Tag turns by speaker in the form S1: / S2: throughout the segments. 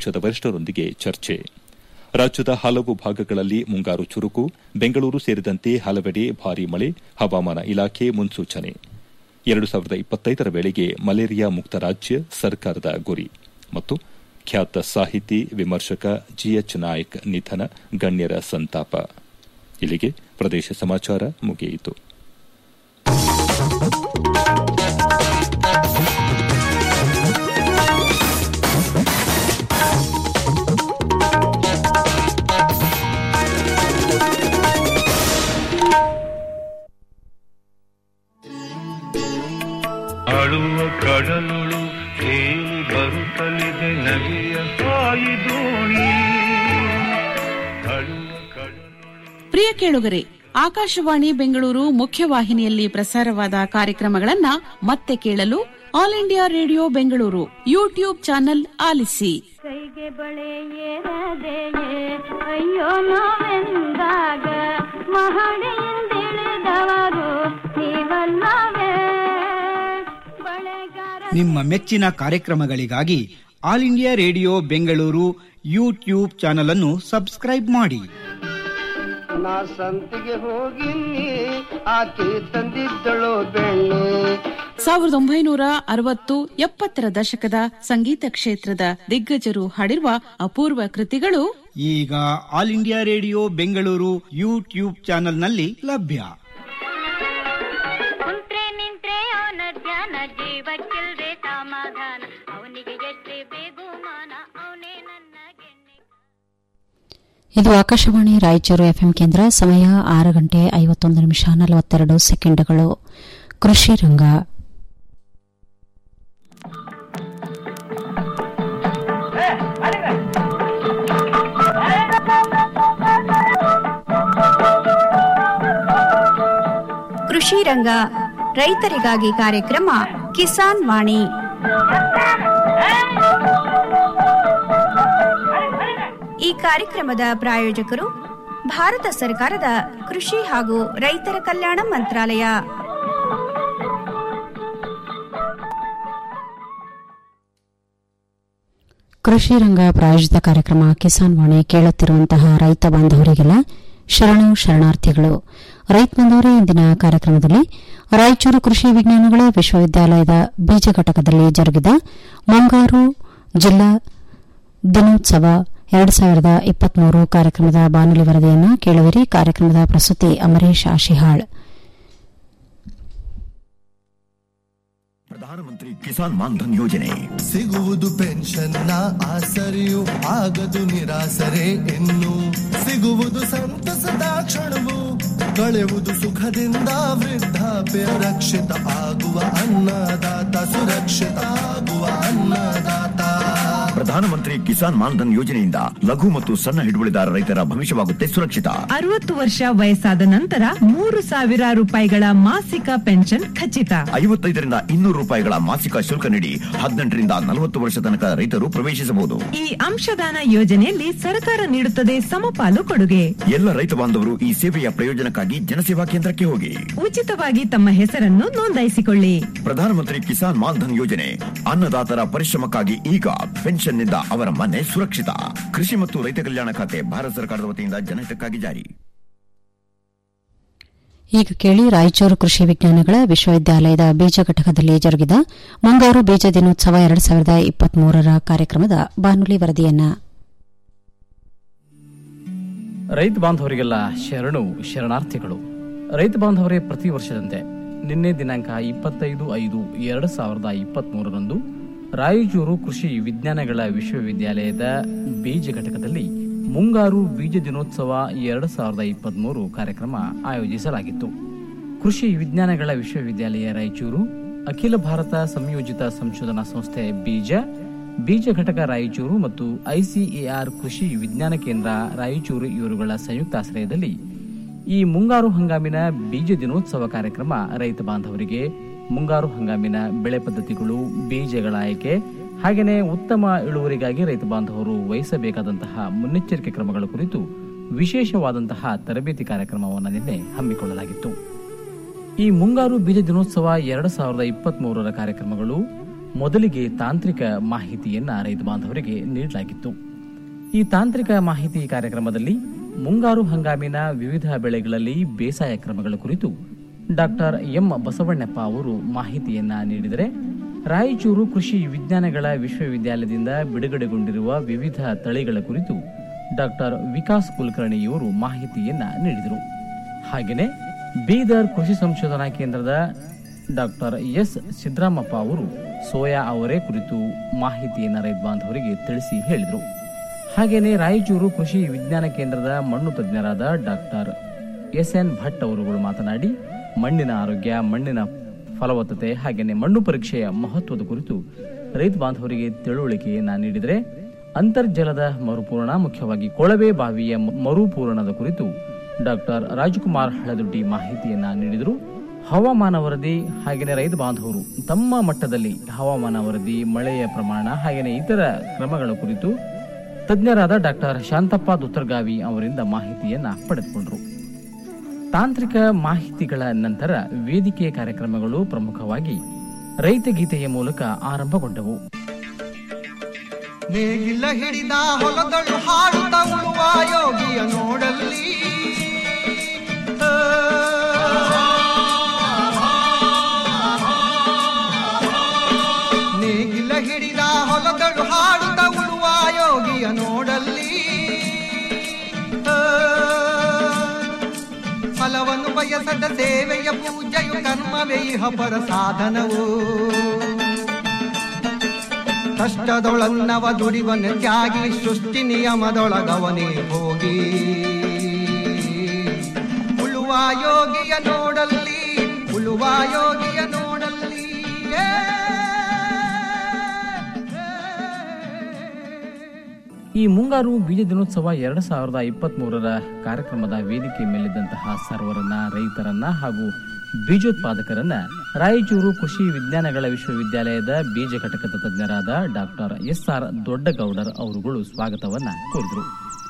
S1: ಪಕ್ಷದ ವರಿಷ್ಠರೊಂದಿಗೆ ಚರ್ಚೆ ರಾಜ್ಯದ ಹಲವು ಭಾಗಗಳಲ್ಲಿ ಮುಂಗಾರು ಚುರುಕು ಬೆಂಗಳೂರು ಸೇರಿದಂತೆ ಹಲವೆಡೆ ಭಾರೀ ಮಳೆ ಹವಾಮಾನ ಇಲಾಖೆ ಮುನ್ಸೂಚನೆ ಎರಡು ಸಾವಿರದ ಇಪ್ಪತ್ತೈದರ ವೇಳೆಗೆ ಮಲೇರಿಯಾ ಮುಕ್ತ ರಾಜ್ಯ ಸರ್ಕಾರದ ಗುರಿ ಮತ್ತು ಖ್ಯಾತ ಸಾಹಿತಿ ವಿಮರ್ಶಕ ಜಿಎಚ್ ನಾಯಕ್ ನಿಧನ ಗಣ್ಯರ ಸಂತಾಪ ಇಲ್ಲಿಗೆ ಪ್ರದೇಶ ಸಮಾಚಾರ ಮುಗಿಯಿತು
S2: ಅಳುವ ಕಡಲುಳು ತೇಲಿ ಬರುತ್ತಲಿದೆ ನದಿಯ ಸಾಯಿ ದೋಣಿ ಅಳುವ ಕಡಲುಳು
S3: ಪ್ರಿಯ ಕೇಳುಗರೆ ಆಕಾಶವಾಣಿ ಬೆಂಗಳೂರು ಮುಖ್ಯವಾಹಿನಿಯಲ್ಲಿ ಪ್ರಸಾರವಾದ ಕಾರ್ಯಕ್ರಮಗಳನ್ನ ಮತ್ತೆ ಕೇಳಲು All India Radio Bengaluru YouTube channel ಆಲಿಸಿ
S4: ಕೈಗೆ ಬಳೆ ಏರದೆಯೇ ಅಯ್ಯೋ ನಾವೆಂದಾಗ ಮಹಡಿಯಿಂದಿಳಿದವರು ನೀವಲ್ಲವೇ ಬಳೆಗಾರ
S5: ನಿಮ್ಮ ಮೆಚ್ಚಿನ ಕಾರ್ಯಕ್ರಮಗಳಿಗಾಗಿ All India Radio Bengaluru YouTube channel ಅನ್ನು ಸಬ್ಸ್ಕ್ರೈಬ್ ಮಾಡಿ
S6: ನಾ ಸಂತಿಗೆ ಹೋಗಿನಿ ಆಕೆ ತಂದಿದ್ದಳು ಬೆಣ್ಣೆ
S3: ಸಾವಿರದ ಒಂಬೈನೂರ ಅರವತ್ತು ಎಪ್ಪತ್ತರ ದಶಕದ ಸಂಗೀತ ಕ್ಷೇತ್ರದ ದಿಗ್ಗಜರು ಹಾಡಿರುವ ಅಪೂರ್ವ ಕೃತಿಗಳು
S5: ಈಗ All India Radio Bengaluru YouTube ಚಾನಲ್ನಲ್ಲಿ ಲಭ್ಯ
S4: ಕುಂತ್ರೆ ನಿಂತ್ರೆ ಅವನ ಧ್ಯಾನ ಜೀವಕ್ಕಿಲ್ದೆ ಸಮಾಧಾನ ಅವನಿಗೆ ಎಷ್ಟೇ ಬೇಗುಮಾನ ಅವನೇ ನನ್ನ ಗೆಣ್ಣೆ
S7: ಇದು ಆಕಾಶವಾಣಿ ರಾಯಚೂರು ಎಫ್ಎಂ ಕೇಂದ್ರ ಸಮಯ ಆರು ಗಂಟೆ ಐವತ್ತೊಂದು ನಿಮಿಷ ನಲವತ್ತೆರಡು ಸೆಕೆಂಡ್ಗಳು ಕೃಷಿ ರಂಗ
S8: ಕೃಷಿ ರಂಗ ರೈತರಿಗಾಗಿ ಕಾರ್ಯಕ್ರಮ ಕಿಸಾನ್ ವಾಣಿ ಈ ಕಾರ್ಯಕ್ರಮದ ಪ್ರಾಯೋಜಕರು ಭಾರತ ಸರ್ಕಾರದ ಕೃಷಿ ಹಾಗೂ ರೈತರ ಕಲ್ಯಾಣ ಮಂತ್ರಾಲಯ
S7: ಕೃಷಿ ರಂಗ ಪ್ರಾಯೋಜಿತ ಕಾರ್ಯಕ್ರಮ ಕಿಸಾನ್ ವಾಣಿ ಕೇಳುತ್ತಿರುವಂತಹ ರೈತ ಬಾಂಧವರಿಗೆಲ್ಲ ಶರಣು ಶರಣಾರ್ಥಿಗಳು ರೈತ ಬಾಂಧವರೇ ಇಂದಿನ ಕಾರ್ಯಕ್ರಮದಲ್ಲಿ ರಾಯಚೂರು ಕೃಷಿ ವಿಜ್ಞಾನಗಳ ವಿಶ್ವವಿದ್ಯಾಲಯದ ಬೀಜ ಘಟಕದಲ್ಲಿ ಜರುಗಿದ ಮುಂಗಾರು ಜಿಲ್ಲಾ ದಿನೋತ್ಸವ ಎರಡು ಸಾವಿರದ ಇಪ್ಪತ್ಮೂರು ಕಾರ್ಯಕ್ರಮದ ಬಾನುಲಿ ವರದಿಯನ್ನು ಕೇಳುವಿರಿ ಕಾರ್ಯಕ್ರಮದ ಪ್ರಸ್ತುತಿ ಅಮರೇಶ್ ಆಶಿಹಾಳ್
S9: ಪ್ರಧಾನಮಂತ್ರಿ ಕಿಸಾನ್ ಮಾನ್ಧನ್ ಯೋಜನೆ
S10: ಸಿಗುವುದು ಪೆನ್ಷನ್ನ ಆಸರೆಯು ಆಗದು ನಿರಾಸರೆ ಇನ್ನು ಸಿಗುವುದು ಸಂತಸದ ಕ್ಷಣವು ಕಳೆಯುವುದು ಸುಖದಿಂದ ವೃದ್ಧಾಪ್ಯ ರಕ್ಷಿತ ಆಗುವ ಅನ್ನದಾತ ಸುರಕ್ಷಿತ ಆಗುವ ಅನ್ನದಾತ
S9: ಪ್ರಧಾನಮಂತ್ರಿ ಕಿಸಾನ್ ಮಾನ್ಧನ್ ಯೋಜನೆಯಿಂದ ಲಘು ಮತ್ತು ಸಣ್ಣ ಹಿಡುವಳಿದಾರ ರೈತರ ಭವಿಷ್ಯವಾಗುತ್ತೆ ಸುರಕ್ಷಿತ
S11: ಅರವತ್ತು ವರ್ಷ ವಯಸ್ಸಾದ ನಂತರ ಮೂರು ಸಾವಿರ ರೂಪಾಯಿಗಳ ಮಾಸಿಕ ಪೆನ್ಷನ್ ಖಚಿತ
S9: ಐವತ್ತೈದರಿಂದ ಇನ್ನೂರು ರೂಪಾಯಿಗಳ ಮಾಸಿಕ ಶುಲ್ಕ ನೀಡಿ ಹದಿನೆಂಟರಿಂದ ನಲವತ್ತು ವರ್ಷ ತನಕ ರೈತರು ಪ್ರವೇಶಿಸಬಹುದು
S11: ಈ ಅಂಶದಾನ ಯೋಜನೆಯಲ್ಲಿ ಸರ್ಕಾರ ನೀಡುತ್ತದೆ ಸಮಪಾಲು ಕೊಡುಗೆ
S9: ಎಲ್ಲ ರೈತ ಬಾಂಧವರು ಈ ಸೇವೆಯ ಪ್ರಯೋಜನಕ್ಕಾಗಿ ಜನಸೇವಾ ಕೇಂದ್ರಕ್ಕೆ ಹೋಗಿ
S11: ಉಚಿತವಾಗಿ ತಮ್ಮ ಹೆಸರನ್ನು ನೋಂದಾಯಿಸಿಕೊಳ್ಳಿ
S9: ಪ್ರಧಾನಮಂತ್ರಿ ಕಿಸಾನ್ ಮಾನ್ಧನ್ ಯೋಜನೆ ಅನ್ನದಾತರ ಪರಿಶ್ರಮಕ್ಕಾಗಿ ಈಗ ಪೆನ್ಷನ್ನಿಂದ ಅವರ ಮನೆ ಸುರಕ್ಷಿತ ಕೃಷಿ ಮತ್ತು ರೈತ ಕಲ್ಯಾಣ ಖಾತೆ ಭಾರತ ಸರ್ಕಾರದ ವತಿಯಿಂದ ಜನಹಿತಕ್ಕಾಗಿ ಜಾರಿ
S7: ಈಗ ಕೇಳಿ ರಾಯಚೂರು ಕೃಷಿ ವಿಜ್ಞಾನಗಳ ವಿಶ್ವವಿದ್ಯಾಲಯದ ಬೀಜ ಘಟಕದಲ್ಲಿ ಜರುಗಿದ ಮುಂಗಾರು ಬೀಜ ದಿನೋತ್ಸವ ಎರಡು ಸಾವಿರದ ಇಪ್ಪತ್ಮೂರರ ಕಾರ್ಯಕ್ರಮದ ಬಾನುಲಿ ವರದಿಯನ್ನ
S12: ರೈತ ಬಾಂಧವರಿಗೆಲ್ಲ ಶರಣು ಶರಣಾರ್ಥಿಗಳು ರೈತ ಬಾಂಧವರೇ ಪ್ರತಿ ವರ್ಷದಂತೆ ನಿನ್ನೆ ದಿನಾಂಕ ಇಪ್ಪತ್ತೈದು ಐದು ಎರಡು ಸಾವಿರದ ಇಪ್ಪತ್ಮೂರರಂದು ರಾಯಚೂರು ಕೃಷಿ ವಿಜ್ಞಾನಗಳ ವಿಶ್ವವಿದ್ಯಾಲಯದ ಬೀಜ ಘಟಕದಲ್ಲಿ ಮುಂಗಾರು ಬೀಜ ದಿನೋತ್ಸವ ಎರಡು ಸಾವಿರದ ಇಪ್ಪತ್ಮೂರು ಕಾರ್ಯಕ್ರಮ ಆಯೋಜಿಸಲಾಗಿತ್ತು ಕೃಷಿ ವಿಜ್ಞಾನಗಳ ವಿಶ್ವವಿದ್ಯಾಲಯ ರಾಯಚೂರು ಅಖಿಲ ಭಾರತ ಸಂಯೋಜಿತ ಸಂಶೋಧನಾ ಸಂಸ್ಥೆ ಬೀಜ ಬೀಜ ಘಟಕ ರಾಯಚೂರು ಮತ್ತು ಐಸಿಎಆರ್ ಕೃಷಿ ವಿಜ್ಞಾನ ಕೇಂದ್ರ ರಾಯಚೂರು ಇವರುಗಳ ಸಂಯುಕ್ತಾಶ್ರಯದಲ್ಲಿ ಈ ಮುಂಗಾರು ಹಂಗಾಮಿನ ಬೀಜ ದಿನೋತ್ಸವ ಕಾರ್ಯಕ್ರಮ ರೈತ ಬಾಂಧವರಿಗೆ ಮುಂಗಾರು ಹಂಗಾಮಿನ ಬೆಳೆ ಪದ್ಧತಿಗಳು ಬೀಜಗಳ ಆಯ್ಕೆ ಹಾಗೆಯೇ ಉತ್ತಮ ಇಳುವರಿಗಾಗಿ ರೈತ ಬಾಂಧವರು ವಹಿಸಬೇಕಾದಂತಹ ಮುನ್ನೆಚ್ಚರಿಕೆ ಕ್ರಮಗಳ ಕುರಿತು ವಿಶೇಷವಾದಂತಹ ತರಬೇತಿ ಕಾರ್ಯಕ್ರಮವನ್ನು ನಿನ್ನೆ ಹಮ್ಮಿಕೊಳ್ಳಲಾಗಿತ್ತು ಈ ಮುಂಗಾರು ಬೀಜ ದಿನೋತ್ಸವ ಎರಡು ಸಾವಿರದ ಇಪ್ಪತ್ತ್ ಮೂರರ ಕಾರ್ಯಕ್ರಮಗಳು ಮೊದಲಿಗೆ ತಾಂತ್ರಿಕ ಮಾಹಿತಿಯನ್ನ ರೈತ ಬಾಂಧವರಿಗೆ ನೀಡಲಾಗಿತ್ತು ಈ ತಾಂತ್ರಿಕ ಮಾಹಿತಿ ಕಾರ್ಯಕ್ರಮದಲ್ಲಿ ಮುಂಗಾರು ಹಂಗಾಮಿನ ವಿವಿಧ ಬೆಳೆಗಳಲ್ಲಿ ಬೇಸಾಯ ಕ್ರಮಗಳ ಕುರಿತು ಡಾಕ್ಟರ್ ಎಂ ಬಸವಣ್ಣಪ್ಪ ಅವರು ಮಾಹಿತಿಯನ್ನ ನೀಡಿದರೆ ರಾಯಚೂರು ಕೃಷಿ ವಿಜ್ಞಾನಗಳ ವಿಶ್ವವಿದ್ಯಾಲಯದಿಂದ ಬಿಡುಗಡೆಗೊಂಡಿರುವ ವಿವಿಧ ತಳಿಗಳ ಕುರಿತು ಡಾಕ್ಟರ್ ವಿಕಾಸ್ ಕುಲಕರ್ಣಿಯವರು ಮಾಹಿತಿಯನ್ನ ನೀಡಿದರು ಹಾಗೆಯೇ ಬೀದರ್ ಕೃಷಿ ಸಂಶೋಧನಾ ಕೇಂದ್ರದ ಡಾಕ್ಟರ್ ಎಸ್ ಸಿದ್ದರಾಮಪ್ಪ ಅವರು ಸೋಯಾ ಅವರೇ ಕುರಿತು ಮಾಹಿತಿಯನ್ನು ರೈತ ಬಾಂಧವರಿಗೆ ತಿಳಿಸಿ ಹೇಳಿದರು ಹಾಗೆಯೇ ರಾಯಚೂರು ಕೃಷಿ ವಿಜ್ಞಾನ ಕೇಂದ್ರದ ಮಣ್ಣು ತಜ್ಞರಾದ ಡಾಕ್ಟರ್ ಎಸ್ ಎನ್ ಭಟ್ ಅವರುಗಳು ಮಾತನಾಡಿ ಮಣ್ಣಿನ ಆರೋಗ್ಯ ಮಣ್ಣಿನ ಫಲವತ್ತತೆ ಹಾಗೆಯೇ ಮಣ್ಣು ಪರೀಕ್ಷೆಯ ಮಹತ್ವದ ಕುರಿತು ರೈತ ಬಾಂಧವರಿಗೆ ತಿಳುವಳಿಕೆಯನ್ನ ನೀಡಿದರೆ ಅಂತರ್ಜಲದ ಮರುಪೂರಣ ಮುಖ್ಯವಾಗಿ ಕೊಳವೆ ಬಾವಿಯ ಮರುಪೂರಣದ ಕುರಿತು ಡಾಕ್ಟರ್ ರಾಜಕುಮಾರ್ ಹಳದುಡ್ಡಿ ಮಾಹಿತಿಯನ್ನ ನೀಡಿದರು ಹವಾಮಾನ ವರದಿ ಹಾಗೆಯೇ ರೈತ ಬಾಂಧವರು ತಮ್ಮ ಮಟ್ಟದಲ್ಲಿ ಹವಾಮಾನ ವರದಿ ಮಳೆಯ ಪ್ರಮಾಣ ಹಾಗೆಯೇ ಇತರ ಕ್ರಮಗಳ ಕುರಿತು ತಜ್ಞರಾದ ಡಾಕ್ಟರ್ ಶಾಂತಪ್ಪ ದುತ್ತರ್ಗಾವಿ ಅವರಿಂದ ಮಾಹಿತಿಯನ್ನ ಪಡೆದುಕೊಂಡರು ತಾಂತ್ರಿಕ ಮಾಹಿತಿಗಳ ನಂತರ ವೇದಿಕೆ ಕಾರ್ಯಕ್ರಮಗಳು ಪ್ರಮುಖವಾಗಿ ರೈತ ಗೀತೆಯ ಮೂಲಕ ಆರಂಭಗೊಂಡವು
S13: ನೇಗಿಲ ಹಿಡಿದ ಹೊಲದಳು ಹಾಡುತ್ತ ಉಳುವ ಯೋಗಿಯ ನೋಡಲ್ಲಿ ನೇಗಿಲ ಹಿಡಿದ ಹೊಲದಳು ಹಾಡುತ್ತ ಉಳುವ ಯೋಗಿಯ ನೋಡಲ್ಲಿ ಫಲವನ್ನು ಬಯಸದ ಸೇವೆಯ ಪೂಜೆಯು ಕರ್ಮವೇ ಇಹ ಪರ ಸಾಧನವು ಕಷ್ಟದೊಳನ್ನವ ದುಡಿವನ ತ್ಯಾಗಿ ಸೃಷ್ಟಿ ನಿಯಮದೊಳಗವನೇ ಹೋಗಿ ಉಳುವ ಯೋಗಿಯ ನೋಡಲ್ಲಿ ಉಳುವ ಯೋಗಿಯ ನೋಡಲ್ಲಿ ಏ
S12: ಈ ಮುಂಗಾರು ಬೀಜ ದಿನೋತ್ಸವ ಎರಡು ಸಾವಿರದ ಇಪ್ಪತ್ತ್ ಮೂರರ ಕಾರ್ಯಕ್ರಮದ ವೇದಿಕೆ ಮೇಲಿದ್ದಂತಹ ಸರ್ವರನ್ನ ರೈತರನ್ನ ಹಾಗೂ ಬೀಜೋತ್ಪಾದಕರನ್ನ ರಾಯಚೂರು ಕೃಷಿ ವಿಜ್ಞಾನಗಳ ವಿಶ್ವವಿದ್ಯಾಲಯದ ಬೀಜ ಘಟಕದ ತಜ್ಞರಾದ ಡಾಕ್ಟರ್ ಎಸ್ ಆರ್ ದೊಡ್ಡಗೌಡರ್ ಅವರುಗಳು ಸ್ವಾಗತವನ್ನ ಕೋರಿದರು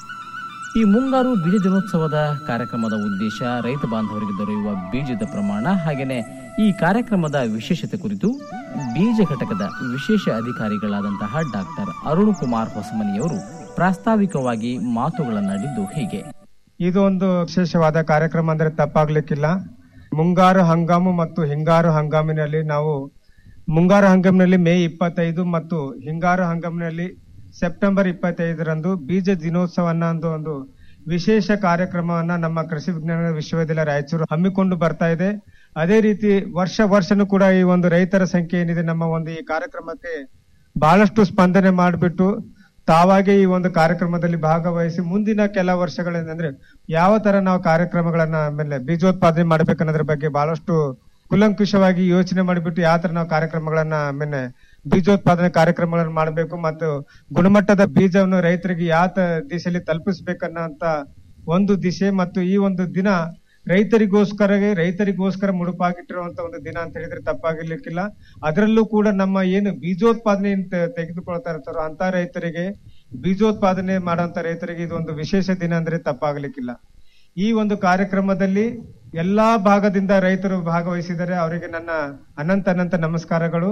S12: ಈ ಮುಂಗಾರು ಬೀಜ ದಿನೋತ್ಸವದ ಕಾರ್ಯಕ್ರಮದ ಉದ್ದೇಶ ರೈತ ಬಾಂಧವರಿಗೆ ದೊರೆಯುವ ಬೀಜದ ಪ್ರಮಾಣ ಹಾಗೆಯೇ ಈ ಕಾರ್ಯಕ್ರಮದ ವಿಶೇಷತೆ ಕುರಿತು ಬೀಜ ಘಟಕದ ವಿಶೇಷ ಅಧಿಕಾರಿಗಳಾದಂತಹ ಡಾಕ್ಟರ್ ಅರುಣ್ ಕುಮಾರ್ ಹೊಸಮನಿಯವರು ಪ್ರಾಸ್ತಾವಿಕವಾಗಿ ಮಾತುಗಳನ್ನಾಡಿದ್ದು ಹೀಗೆ
S14: ಇದು ಒಂದು ವಿಶೇಷವಾದ ಕಾರ್ಯಕ್ರಮ ಅಂದ್ರೆ ತಪ್ಪಾಗ್ಲಿಕ್ಕಿಲ್ಲ ಮುಂಗಾರು ಹಂಗಾಮು ಮತ್ತು ಹಿಂಗಾರು ಹಂಗಾಮಿನಲ್ಲಿ ನಾವು ಮುಂಗಾರು ಹಂಗಾಮಿನಲ್ಲಿ ಮೇ ಇಪ್ಪತ್ತೈದು ಮತ್ತು ಹಿಂಗಾರು ಹಂಗಾಮಿನಲ್ಲಿ ಸೆಪ್ಟೆಂಬರ್ ಇಪ್ಪತ್ತೈದರಂದು ಬೀಜ ದಿನೋತ್ಸವ ಅನ್ನೋ ಒಂದು ವಿಶೇಷ ಕಾರ್ಯಕ್ರಮವನ್ನ ನಮ್ಮ ಕೃಷಿ ವಿಜ್ಞಾನ ವಿಶ್ವವಿದ್ಯಾಲಯ ರಾಯಚೂರು ಹಮ್ಮಿಕೊಂಡು ಬರ್ತಾ ಇದೆ ಅದೇ ರೀತಿ ವರ್ಷ ವರ್ಷನೂ ಕೂಡ ಈ ಒಂದು ರೈತರ ಸಂಖ್ಯೆ ಏನಿದೆ ನಮ್ಮ ಒಂದು ಈ ಕಾರ್ಯಕ್ರಮಕ್ಕೆ ಬಹಳಷ್ಟು ಸ್ಪಂದನೆ ಮಾಡಿಬಿಟ್ಟು ತಾವಾಗೆ ಈ ಒಂದು ಕಾರ್ಯಕ್ರಮದಲ್ಲಿ ಭಾಗವಹಿಸಿ ಮುಂದಿನ ಕೆಲ ವರ್ಷಗಳೇನಂದ್ರೆ ಯಾವ ತರ ನಾವು ಕಾರ್ಯಕ್ರಮಗಳನ್ನ ಆಮೇಲೆ ಬೀಜೋತ್ಪಾದನೆ ಮಾಡ್ಬೇಕನ್ನೋದ್ರ ಬಗ್ಗೆ ಬಹಳಷ್ಟು ಕುಲಂಕುಷವಾಗಿ ಯೋಚನೆ ಮಾಡಿಬಿಟ್ಟು ಯಾವ ತರ ನಾವು ಕಾರ್ಯಕ್ರಮಗಳನ್ನ ಆಮೇಲೆ ಬೀಜೋತ್ಪಾದನೆ ಕಾರ್ಯಕ್ರಮಗಳನ್ನು ಮಾಡಬೇಕು ಮತ್ತು ಗುಣಮಟ್ಟದ ಬೀಜವನ್ನು ರೈತರಿಗೆ ಯಾವ ತ- ದಿಶೆಯಲ್ಲಿ ತಲುಪಿಸ್ಬೇಕನ್ನೋಂತ ಒಂದು ದಿಶೆ ಮತ್ತು ಈ ಒಂದು ದಿನ ರೈತರಿಗೋಸ್ಕರವೇ ರೈತರಿಗೋಸ್ಕರ ಮುಡುಪಾಗಿಟ್ಟಿರುವಂತ ಒಂದು ದಿನ ಅಂತ ಹೇಳಿದ್ರೆ ತಪ್ಪಾಗಿರ್ಲಿಕ್ಕಿಲ್ಲ ಅದರಲ್ಲೂ ಕೂಡ ನಮ್ಮ ಏನು ಬೀಜೋತ್ಪಾದನೆ ಅಂತ ತೆಗೆದುಕೊಳ್ತಾ ಇರ್ತಾರೋ ಅಂತ ರೈತರಿಗೆ ಬೀಜೋತ್ಪಾದನೆ ಮಾಡುವಂತ ರೈತರಿಗೆ ಇದು ಒಂದು ವಿಶೇಷ ದಿನ ಅಂದ್ರೆ ತಪ್ಪಾಗ್ಲಿಕ್ಕಿಲ್ಲ ಈ ಒಂದು ಕಾರ್ಯಕ್ರಮದಲ್ಲಿ ಎಲ್ಲಾ ಭಾಗದಿಂದ ರೈತರು ಭಾಗವಹಿಸಿದರೆ ಅವರಿಗೆ ನನ್ನ ಅನಂತ ಅನಂತ ನಮಸ್ಕಾರಗಳು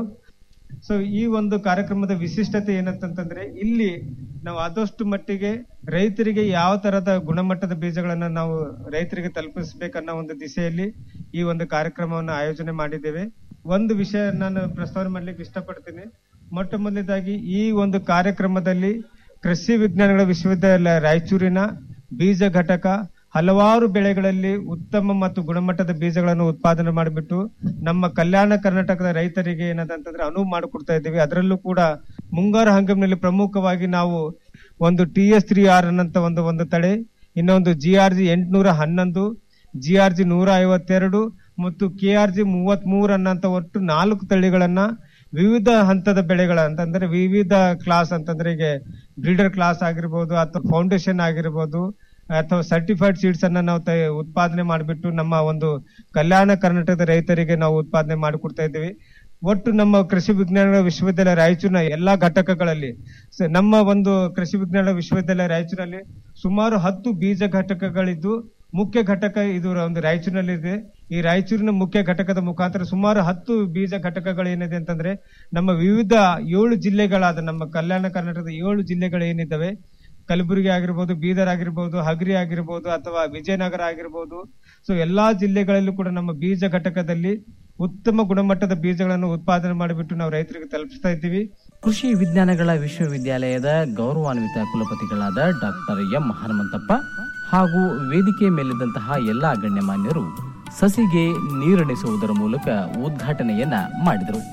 S14: ಸೊ ಈ ಒಂದು ಕಾರ್ಯಕ್ರಮದ ವಿಶಿಷ್ಟತೆ ಏನಂತಂದ್ರೆ ಇಲ್ಲಿ ನಾವು ಆದಷ್ಟು ಮಟ್ಟಿಗೆ ರೈತರಿಗೆ ಯಾವ ತರದ ಗುಣಮಟ್ಟದ ಬೀಜಗಳನ್ನ ನಾವು ರೈತರಿಗೆ ತಲುಪಿಸ್ಬೇಕನ್ನೋ ಒಂದು ದಿಸೆಯಲ್ಲಿ ಈ ಒಂದು ಕಾರ್ಯಕ್ರಮವನ್ನು ಆಯೋಜನೆ ಮಾಡಿದ್ದೇವೆ ಒಂದು ವಿಷಯ ನಾನು ಪ್ರಸ್ತಾವನೆ ಮಾಡ್ಲಿಕ್ಕೆ ಇಷ್ಟಪಡ್ತೀನಿ ಮೊಟ್ಟ ಮೊದಲನೇದಾಗಿ ಈ ಒಂದು ಕಾರ್ಯಕ್ರಮದಲ್ಲಿ ಕೃಷಿ ವಿಜ್ಞಾನಗಳ ವಿಶ್ವವಿದ್ಯಾಲಯ ರಾಯಚೂರಿನ ಬೀಜ ಘಟಕ ಹಲವಾರು ಬೆಳೆಗಳಲ್ಲಿ ಉತ್ತಮ ಮತ್ತು ಗುಣಮಟ್ಟದ ಬೀಜಗಳನ್ನು ಉತ್ಪಾದನೆ ಮಾಡಿಬಿಟ್ಟು ನಮ್ಮ ಕಲ್ಯಾಣ ಕರ್ನಾಟಕದ ರೈತರಿಗೆ ಏನದಂತಂದ್ರೆ ಅನುವು ಮಾಡಿಕೊಡ್ತಾ ಇದ್ದೀವಿ ಅದರಲ್ಲೂ ಕೂಡ ಮುಂಗಾರು ಹಂಗಾಮಿನಲ್ಲಿ ಪ್ರಮುಖವಾಗಿ ನಾವು ಒಂದು ಟಿ ಎಸ್ ತ್ರೀ ಆರ್ ಅನ್ನಂತ ಒಂದು ಒಂದು ತಡೆ ಇನ್ನೊಂದು ಜಿ ಆರ್ ಜಿ ಎಂಟುನೂರ ಹನ್ನೊಂದು ಜಿ ಆರ್ ಜಿ ನೂರ ಐವತ್ತೆರಡು ಮತ್ತು ಕೆ ಆರ್ ಜಿ ಮೂವತ್ತ್ ಮೂರು ಅನ್ನಂತ ಒಟ್ಟು ನಾಲ್ಕು ತಳಿಗಳನ್ನ ವಿವಿಧ ಹಂತದ ಬೆಳೆಗಳ ಅಂತಂದ್ರೆ ವಿವಿಧ ಕ್ಲಾಸ್ ಅಂತಂದ್ರೆ ಈಗ ಬ್ರೀಡರ್ ಕ್ಲಾಸ್ ಆಗಿರ್ಬೋದು ಅಥವಾ ಫೌಂಡೇಶನ್ ಆಗಿರ್ಬೋದು ಅಥವಾ ಸರ್ಟಿಫೈಡ್ ಸೀಡ್ಸ್ ಅನ್ನ ನಾವು ತಯ- ಉತ್ಪಾದನೆ ಮಾಡಿಬಿಟ್ಟು ನಮ್ಮ ಒಂದು ಕಲ್ಯಾಣ ಕರ್ನಾಟಕದ ರೈತರಿಗೆ ನಾವು ಉತ್ಪಾದನೆ ಮಾಡಿಕೊಡ್ತಾ ಇದ್ದೀವಿ ಒಟ್ಟು ನಮ್ಮ ಕೃಷಿ ವಿಜ್ಞಾನಗಳ ವಿಶ್ವವಿದ್ಯಾಲಯ ರಾಯಚೂರಿನ ಎಲ್ಲಾ ಘಟಕಗಳಲ್ಲಿ ಸ- ನಮ್ಮ ಒಂದು ಕೃಷಿ ವಿಜ್ಞಾನ ವಿಶ್ವವಿದ್ಯಾಲಯ ರಾಯಚೂರಲ್ಲಿ ಸುಮಾರು ಹತ್ತು ಬೀಜ ಘಟಕಗಳಿದ್ದು ಮುಖ್ಯ ಘಟಕ ಇದು ಒಂದು ರಾಯಚೂರಿನಲ್ಲಿ ಇದೆ ಈ ರಾಯಚೂರಿನ ಮುಖ್ಯ ಘಟಕದ ಮುಖಾಂತರ ಸುಮಾರು ಹತ್ತು ಬೀಜ ಘಟಕಗಳೇನಿದೆ ಅಂತಂದ್ರೆ ನಮ್ಮ ವಿವಿಧ ಏಳು ಜಿಲ್ಲೆಗಳಾದ ನಮ್ಮ ಕಲ್ಯಾಣ ಕರ್ನಾಟಕದ ಏಳು ಜಿಲ್ಲೆಗಳು ಏನಿದ್ದಾವೆ ಕಲಬುರಗಿ ಆಗಿರ್ಬೋದು ಬೀದರ್ ಆಗಿರ್ಬೋದು ಹಗರಿ ಆಗಿರ್ಬೋದು ಅಥವಾ ವಿಜಯನಗರ ಆಗಿರ್ಬೋದು ಸೊ ಎಲ್ಲಾ ಜಿಲ್ಲೆಗಳಲ್ಲೂ ಕೂಡ ನಮ್ಮ ಬೀಜ ಘಟಕದಲ್ಲಿ ಉತ್ತಮ ಗುಣಮಟ್ಟದ ಬೀಜಗಳನ್ನು ಉತ್ಪಾದನೆ ಮಾಡಿಬಿಟ್ಟು ನಾವು ರೈತರಿಗೆ ತಲುಪಿಸ್ತಾ ಇದ್ದೀವಿ
S12: ಕೃಷಿ ವಿಜ್ಞಾನಗಳ ವಿಶ್ವವಿದ್ಯಾಲಯದ ಗೌರವಾನ್ವಿತ ಕುಲಪತಿಗಳಾದ ಡಾಕ್ಟರ್ ಎಂ ಹನುಮಂತಪ್ಪ ಹಾಗೂ ವೇದಿಕೆ ಮೇಲಿದ್ದಂತಹ ಎಲ್ಲಾ ಗಣ್ಯಮಾನ್ಯರು ಸಸಿಗೆ ನೀರುಣಿಸುವುದರ ಮೂಲಕ ಉದ್ಘಾಟನೆಯನ್ನ ಮಾಡಿದರು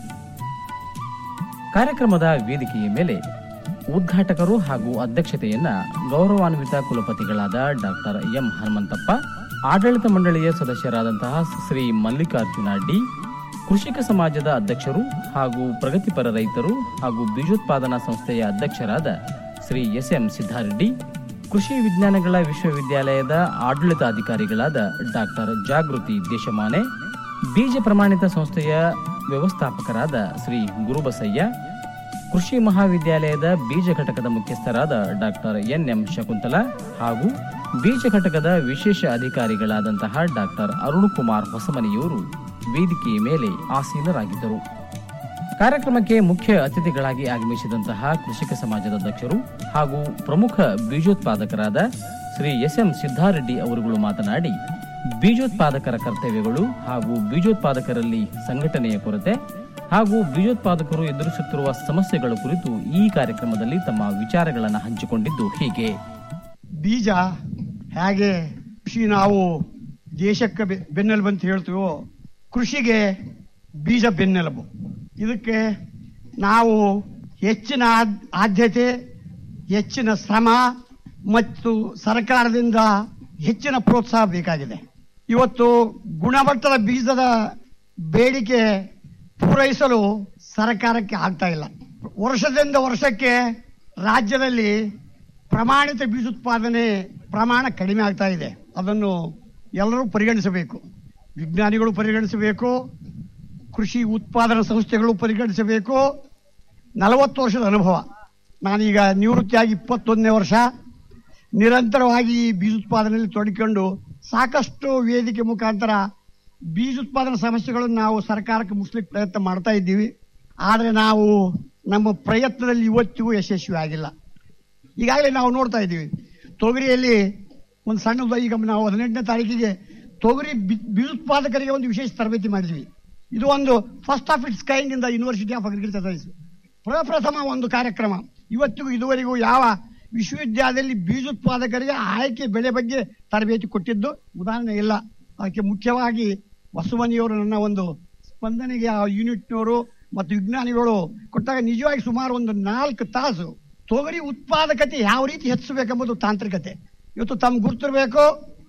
S12: ಕಾರ್ಯಕ್ರಮದ ವೇದಿಕೆಯ ಮೇಲೆ ಉದ್ಘಾಟಕರು ಹಾಗೂ ಅಧ್ಯಕ್ಷತೆಯನ್ನ ಗೌರವಾನ್ವಿತ ಕುಲಪತಿಗಳಾದ ಡಾಕ್ಟರ್ ಎಂ ಹನುಮಂತಪ್ಪ ಆಡಳಿತ ಮಂಡಳಿಯ ಸದಸ್ಯರಾದಂತಹ ಶ್ರೀ ಮಲ್ಲಿಕಾರ್ಜುನ ಡಿ ಕೃಷಿಕ ಸಮಾಜದ ಅಧ್ಯಕ್ಷರು ಹಾಗೂ ಪ್ರಗತಿಪರ ರೈತರು ಹಾಗೂ ಬೀಜೋತ್ಪಾದನಾ ಸಂಸ್ಥೆಯ ಅಧ್ಯಕ್ಷರಾದ ಶ್ರೀ ಎಸ್ ಎಂ ಸಿದ್ದಾರೆಡ್ಡಿ ಕೃಷಿ ವಿಜ್ಞಾನಗಳ ವಿಶ್ವವಿದ್ಯಾಲಯದ ಆಡಳಿತಾಧಿಕಾರಿಗಳಾದ ಡಾಕ್ಟರ್ ಜಾಗೃತಿ ದೇಶಮಾನೆ ಬೀಜ ಪ್ರಮಾಣಿತ ಸಂಸ್ಥೆಯ ವ್ಯವಸ್ಥಾಪಕರಾದ ಶ್ರೀ ಗುರುಬಸಯ್ಯ ಕೃಷಿ ಮಹಾವಿದ್ಯಾಲಯದ ಬೀಜ ಘಟಕದ ಮುಖ್ಯಸ್ಥರಾದ ಡಾಕ್ಟರ್ ಎನ್ ಎಂ ಶಕುಂತಲ ಹಾಗೂ ಬೀಜ ಘಟಕದ ವಿಶೇಷ ಅಧಿಕಾರಿಗಳಾದಂತಹ ಡಾಕ್ಟರ್ ಅರುಣ್ ಕುಮಾರ್ ಹೊಸಮನಿಯವರು ವೇದಿಕೆಯ ಮೇಲೆ ಆಸೀನರಾಗಿದ್ದರು ಕಾರ್ಯಕ್ರಮಕ್ಕೆ ಮುಖ್ಯ ಅತಿಥಿಗಳಾಗಿ ಆಗಮಿಸಿದಂತಹ ಕೃಷಿಕ ಸಮಾಜದ ಅಧ್ಯಕ್ಷರು ಹಾಗೂ ಪ್ರಮುಖ ಬೀಜೋತ್ಪಾದಕರಾದ ಶ್ರೀ ಎಸ್ ಎಂ ಸಿದ್ದಾರೆಡ್ಡಿ ಅವರುಗಳು ಮಾತನಾಡಿ ಬೀಜೋತ್ಪಾದಕರ ಕರ್ತವ್ಯಗಳು ಹಾಗೂ ಬೀಜೋತ್ಪಾದಕರಲ್ಲಿ ಸಂಘಟನೆಯ ಕೊರತೆ ಹಾಗೂ ಬೀಜೋತ್ಪಾದಕರು ಎದುರಿಸುತ್ತಿರುವ ಸಮಸ್ಯೆಗಳ ಕುರಿತು ಈ ಕಾರ್ಯಕ್ರಮದಲ್ಲಿ ತಮ್ಮ ವಿಚಾರಗಳನ್ನು ಹಂಚಿಕೊಂಡಿದ್ದು ಹೀಗೆ
S15: ಬೀಜ ಹೇಗೆ ಕೃಷಿ ನಾವು ದೇಶಕ್ಕೆ ಬೆ- ಬೆನ್ನೆಲುಬು ಅಂತ ಹೇಳ್ತೀವೋ ಕೃಷಿಗೆ ಬೀಜ ಬೆನ್ನೆಲುಬು ಇದಕ್ಕೆ ನಾವು ಹೆಚ್ಚಿನ ಆದ್- ಆದ್ಯತೆ ಹೆಚ್ಚಿನ ಶ್ರಮ ಮತ್ತು ಸರ್ಕಾರದಿಂದ ಹೆಚ್ಚಿನ ಪ್ರೋತ್ಸಾಹ ಬೇಕಾಗಿದೆ ಇವತ್ತು ಗುಣಮಟ್ಟದ ಬೀಜದ ಬೇಡಿಕೆ ಪೂರೈಸಲು ಸರ್ಕಾರಕ್ಕೆ ಆಗ್ತಾ ಇಲ್ಲ ವರ್ಷದಿಂದ ವರ್ಷಕ್ಕೆ ರಾಜ್ಯದಲ್ಲಿ ಪ್ರಮಾಣಿತ ಬೀಜೋತ್ಪಾದನೆ ಪ್ರಮಾಣ ಕಡಿಮೆ ಆಗ್ತಾ ಇದೆ ಅದನ್ನು ಎಲ್ಲರೂ ಪರಿಗಣಿಸಬೇಕು ವಿಜ್ಞಾನಿಗಳು ಪರಿಗಣಿಸಬೇಕು ಕೃಷಿ ಉತ್ಪಾದನಾ ಸಂಸ್ಥೆಗಳು ಪರಿಗಣಿಸಬೇಕು ನಲವತ್ತು ವರ್ಷದ ಅನುಭವ ನಾನೀಗ ನಿವೃತ್ತಿಯಾಗಿ ಇಪ್ಪತ್ತೊಂದನೇ ವರ್ಷ ನಿರಂತರವಾಗಿ ಈ ಬೀಜೋತ್ಪಾದನೆಯಲ್ಲಿ ತೊಡಗಿಕೊಂಡು ಸಾಕಷ್ಟು ವೇದಿಕೆ ಮುಖಾಂತರ ಬೀಜೋತ್ಪಾದನಾ ಸಮಸ್ಯೆಗಳನ್ನು ನಾವು ಸರ್ಕಾರಕ್ಕೆ ಮುಗಿಸ್ಲಿಕ್ಕೆ ಪ್ರಯತ್ನ ಮಾಡ್ತಾ ಇದ್ದೀವಿ ಆದರೆ ನಾವು ನಮ್ಮ ಪ್ರಯತ್ನದಲ್ಲಿ ಇವತ್ತಿಗೂ ಯಶಸ್ವಿ ಆಗಿಲ್ಲ ಈಗಾಗಲೇ ನಾವು ನೋಡ್ತಾ ಇದ್ದೀವಿ ತೊಗರಿಯಲ್ಲಿ ಒಂದು ಸಣ್ಣ ಈಗ ನಾವು ಹದಿನೆಂಟನೇ ತಾರೀಕಿಗೆ ತೊಗರಿ ಬಿ- ಬೀಜೋತ್ಪಾದಕರಿಗೆ ಒಂದು ವಿಶೇಷ ತರಬೇತಿ ಮಾಡಿದ್ವಿ ಇದು ಒಂದು ಫಸ್ಟ್ ಆಫ್ ಇಟ್ಸ್ ಕೈಂಡ್ ಇಂದ ಯೂನಿವರ್ಸಿಟಿ ಆಫ್ ಅಗ್ರಿಕಲ್ಚರ್ ಸೈನ್ಸ್ ಪ್ರಪ್ರಥಮ ಒಂದು ಕಾರ್ಯಕ್ರಮ ಇವತ್ತಿಗೂ ಇದುವರೆಗೂ ಯಾವ ವಿಶ್ವವಿದ್ಯಾಲಯದಲ್ಲಿ ಬೀಜೋತ್ಪಾದಕರಿಗೆ ಆಯ್ಕೆ ಬೆಳೆ ಬಗ್ಗೆ ತರಬೇತಿ ಕೊಟ್ಟಿದ್ದು ಉದಾಹರಣೆ ಇಲ್ಲ ಅದಕ್ಕೆ ಮುಖ್ಯವಾಗಿ ವಸುಮನಿಯವರು ನನ್ನ ಒಂದು ಸ್ಪಂದನೆಗೆ ಆ ಯೂನಿಟ್ನವರು ಮತ್ತು ವಿಜ್ಞಾನಿಗಳು ಕೊಟ್ಟಾಗ ನಿಜವಾಗಿ ಸುಮಾರು ಒಂದು ನಾಲ್ಕು ತಾಸು ತೊಗರಿ ಉತ್ಪಾದಕತೆ ಯಾವ ರೀತಿ ಹೆಚ್ಚಿಸಬೇಕೆಂಬುದು ತಾಂತ್ರಿಕತೆ ಇವತ್ತು ತಮ್ಗೆ ಗುರ್ತಿರಬೇಕು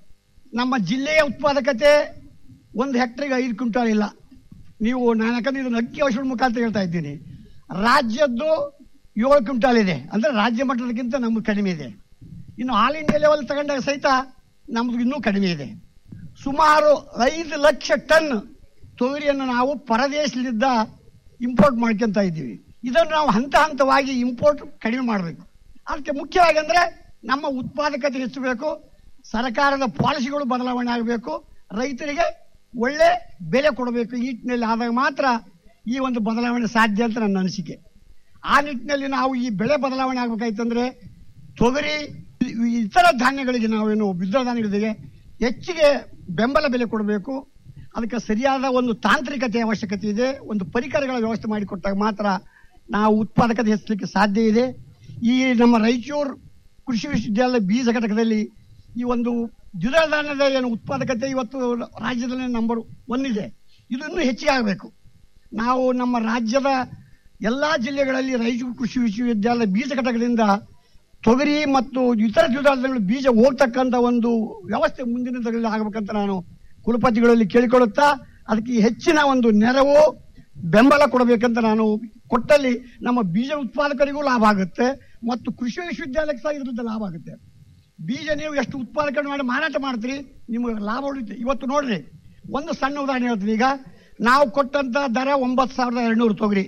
S15: ನಮ್ಮ ಜಿಲ್ಲೆಯ ಉತ್ಪಾದಕತೆ ಒಂದು ಹೆಕ್ಟರ್ಗೆ ಐದು ಕ್ವಿಂಟಾಲ್ ಇಲ್ಲ ನೀವು ನಾನು ಯಾಕಂದ್ರೆ ಇದನ್ನು ಅಕ್ಕಿ ಔಷಧ ಮುಖಾಂತರ ಹೇಳ್ತಾ ಇದ್ದೀನಿ ರಾಜ್ಯದ್ದು ಏಳು ಕ್ವಿಂಟಾಲ್ ಇದೆ ಅಂದ್ರೆ ರಾಜ್ಯ ಮಟ್ಟದಕ್ಕಿಂತ ನಮ್ಗೆ ಕಡಿಮೆ ಇದೆ ಇನ್ನು ಆಲ್ ಇಂಡಿಯಾ ಲೆವೆಲ್ ತಗೊಂಡಾಗ ಸಹಿತ ನಮ್ದು ಇನ್ನೂ ಕಡಿಮೆ ಇದೆ ಸುಮಾರು ಐದು ಲಕ್ಷ ಟನ್ ತೊಗರಿಯನ್ನು ನಾವು ಪರದೇಶದಿಂದ ಇಂಪೋರ್ಟ್ ಮಾಡ್ಕೊಂತ ಇದ್ದೀವಿ ಇದನ್ನು ನಾವು ಹಂತ ಹಂತವಾಗಿ ಇಂಪೋರ್ಟ್ ಕಡಿಮೆ ಮಾಡಬೇಕು ಅದಕ್ಕೆ ಮುಖ್ಯವಾಗಿ ಅಂದ್ರೆ ನಮ್ಮ ಉತ್ಪಾದಕತೆ ಹೆಚ್ಚಬೇಕು ಸರ್ಕಾರದ ಪಾಲಿಸಿಗಳು ಬದಲಾವಣೆ ಆಗಬೇಕು ರೈತರಿಗೆ ಒಳ್ಳೆ ಬೆಲೆ ಕೊಡಬೇಕು ಈ ನಿಟ್ಟಿನಲ್ಲಿ ಆದಾಗ ಮಾತ್ರ ಈ ಒಂದು ಬದಲಾವಣೆ ಸಾಧ್ಯ ಅಂತ ನನ್ನ ಅನಿಸಿಕೆ ಆ ನಿಟ್ಟಿನಲ್ಲಿ ನಾವು ಈ ಬೆಳೆ ಬದಲಾವಣೆ ಆಗ್ಬೇಕಾಯ್ತಂದ್ರೆ ತೊಗರಿ ಈ ಇತರ ಧಾನ್ಯಗಳಿಗೆ ನಾವೇನು ದ್ವಿದಳ ಧಾನ್ಯಗಳಿಗೆ ಹೆಚ್ಚಿಗೆ ಬೆಂಬಲ ಬೆಲೆ ಕೊಡಬೇಕು ಅದಕ್ಕೆ ಸರಿಯಾದ ಒಂದು ತಾಂತ್ರಿಕತೆ ಅವಶ್ಯಕತೆ ಇದೆ ಒಂದು ಪರಿಕರಗಳ ವ್ಯವಸ್ಥೆ ಮಾಡಿಕೊಟ್ಟಾಗ ಮಾತ್ರ ನಾವು ಉತ್ಪಾದಕತೆ ಹೆಚ್ಚಲಿಕ್ಕೆ ಸಾಧ್ಯ ಇದೆ ಈ ನಮ್ಮ ರಾಯಚೂರು ಕೃಷಿ ವಿಶ್ವವಿದ್ಯಾಲಯ ಬೀಜ ಘಟಕದಲ್ಲಿ ಈ ಒಂದು ದ್ವಿದಳ ಧಾನ್ಯದ ಏನು ಉತ್ಪಾದಕತೆ ಇವತ್ತು ರಾಜ್ಯದಲ್ಲಿ ನಂಬರ್ ಒನ್ ಇದೆ ಇದು ಇನ್ನೂ ಹೆಚ್ಚಿಗೆ ಆಗಬೇಕು ನಾವು ನಮ್ಮ ರಾಜ್ಯದ ಎಲ್ಲಾ ಜಿಲ್ಲೆಗಳಲ್ಲಿ ರಾಯಚೂರು ಕೃಷಿ ವಿಶ್ವವಿದ್ಯಾಲಯ ಬೀಜ ಘಟಕದಿಂದ ತೊಗರಿ ಮತ್ತು ಇತರ ದ್ವಿದಳಗಳು ಬೀಜ ಹೋಗ್ತಕ್ಕಂಥ ಒಂದು ವ್ಯವಸ್ಥೆ ಮುಂದಿನ ದಿನಗಳಲ್ಲಿ ಆಗಬೇಕಂತ ನಾನು ಕುಲಪತಿಗಳಲ್ಲಿ ಕೇಳಿಕೊಳ್ಳುತ್ತಾ ಅದಕ್ಕೆ ಹೆಚ್ಚಿನ ಒಂದು ನೆರವು ಬೆಂಬಲ ಕೊಡಬೇಕಂತ ನಾನು ಕೊಟ್ಟಲ್ಲಿ ನಮ್ಮ ಬೀಜ ಉತ್ಪಾದಕರಿಗೂ ಲಾಭ ಆಗುತ್ತೆ ಮತ್ತು ಕೃಷಿ ವಿಶ್ವವಿದ್ಯಾಲಯಕ್ಕೆ ಸಹ ಇದರಿಂದ ಲಾಭ ಆಗುತ್ತೆ ಬೀಜ ನೀವು ಎಷ್ಟು ಉತ್ಪಾದಕರನ್ನು ಮಾಡಿ ಮಾರಾಟ ಮಾಡ್ತೀರಿ ನಿಮಗೆ ಲಾಭ ಉಳಿಯುತ್ತೆ ಇವತ್ತು ನೋಡ್ರಿ ಒಂದು ಸಣ್ಣ ಉದಾಹರಣೆ ಹೇಳ್ತೀನಿ ಈಗ ನಾವು ಕೊಟ್ಟಂತ ದರ ಒಂಬತ್ತು ಸಾವಿರದ ಎರಡ್ನೂರು ತೊಗರಿ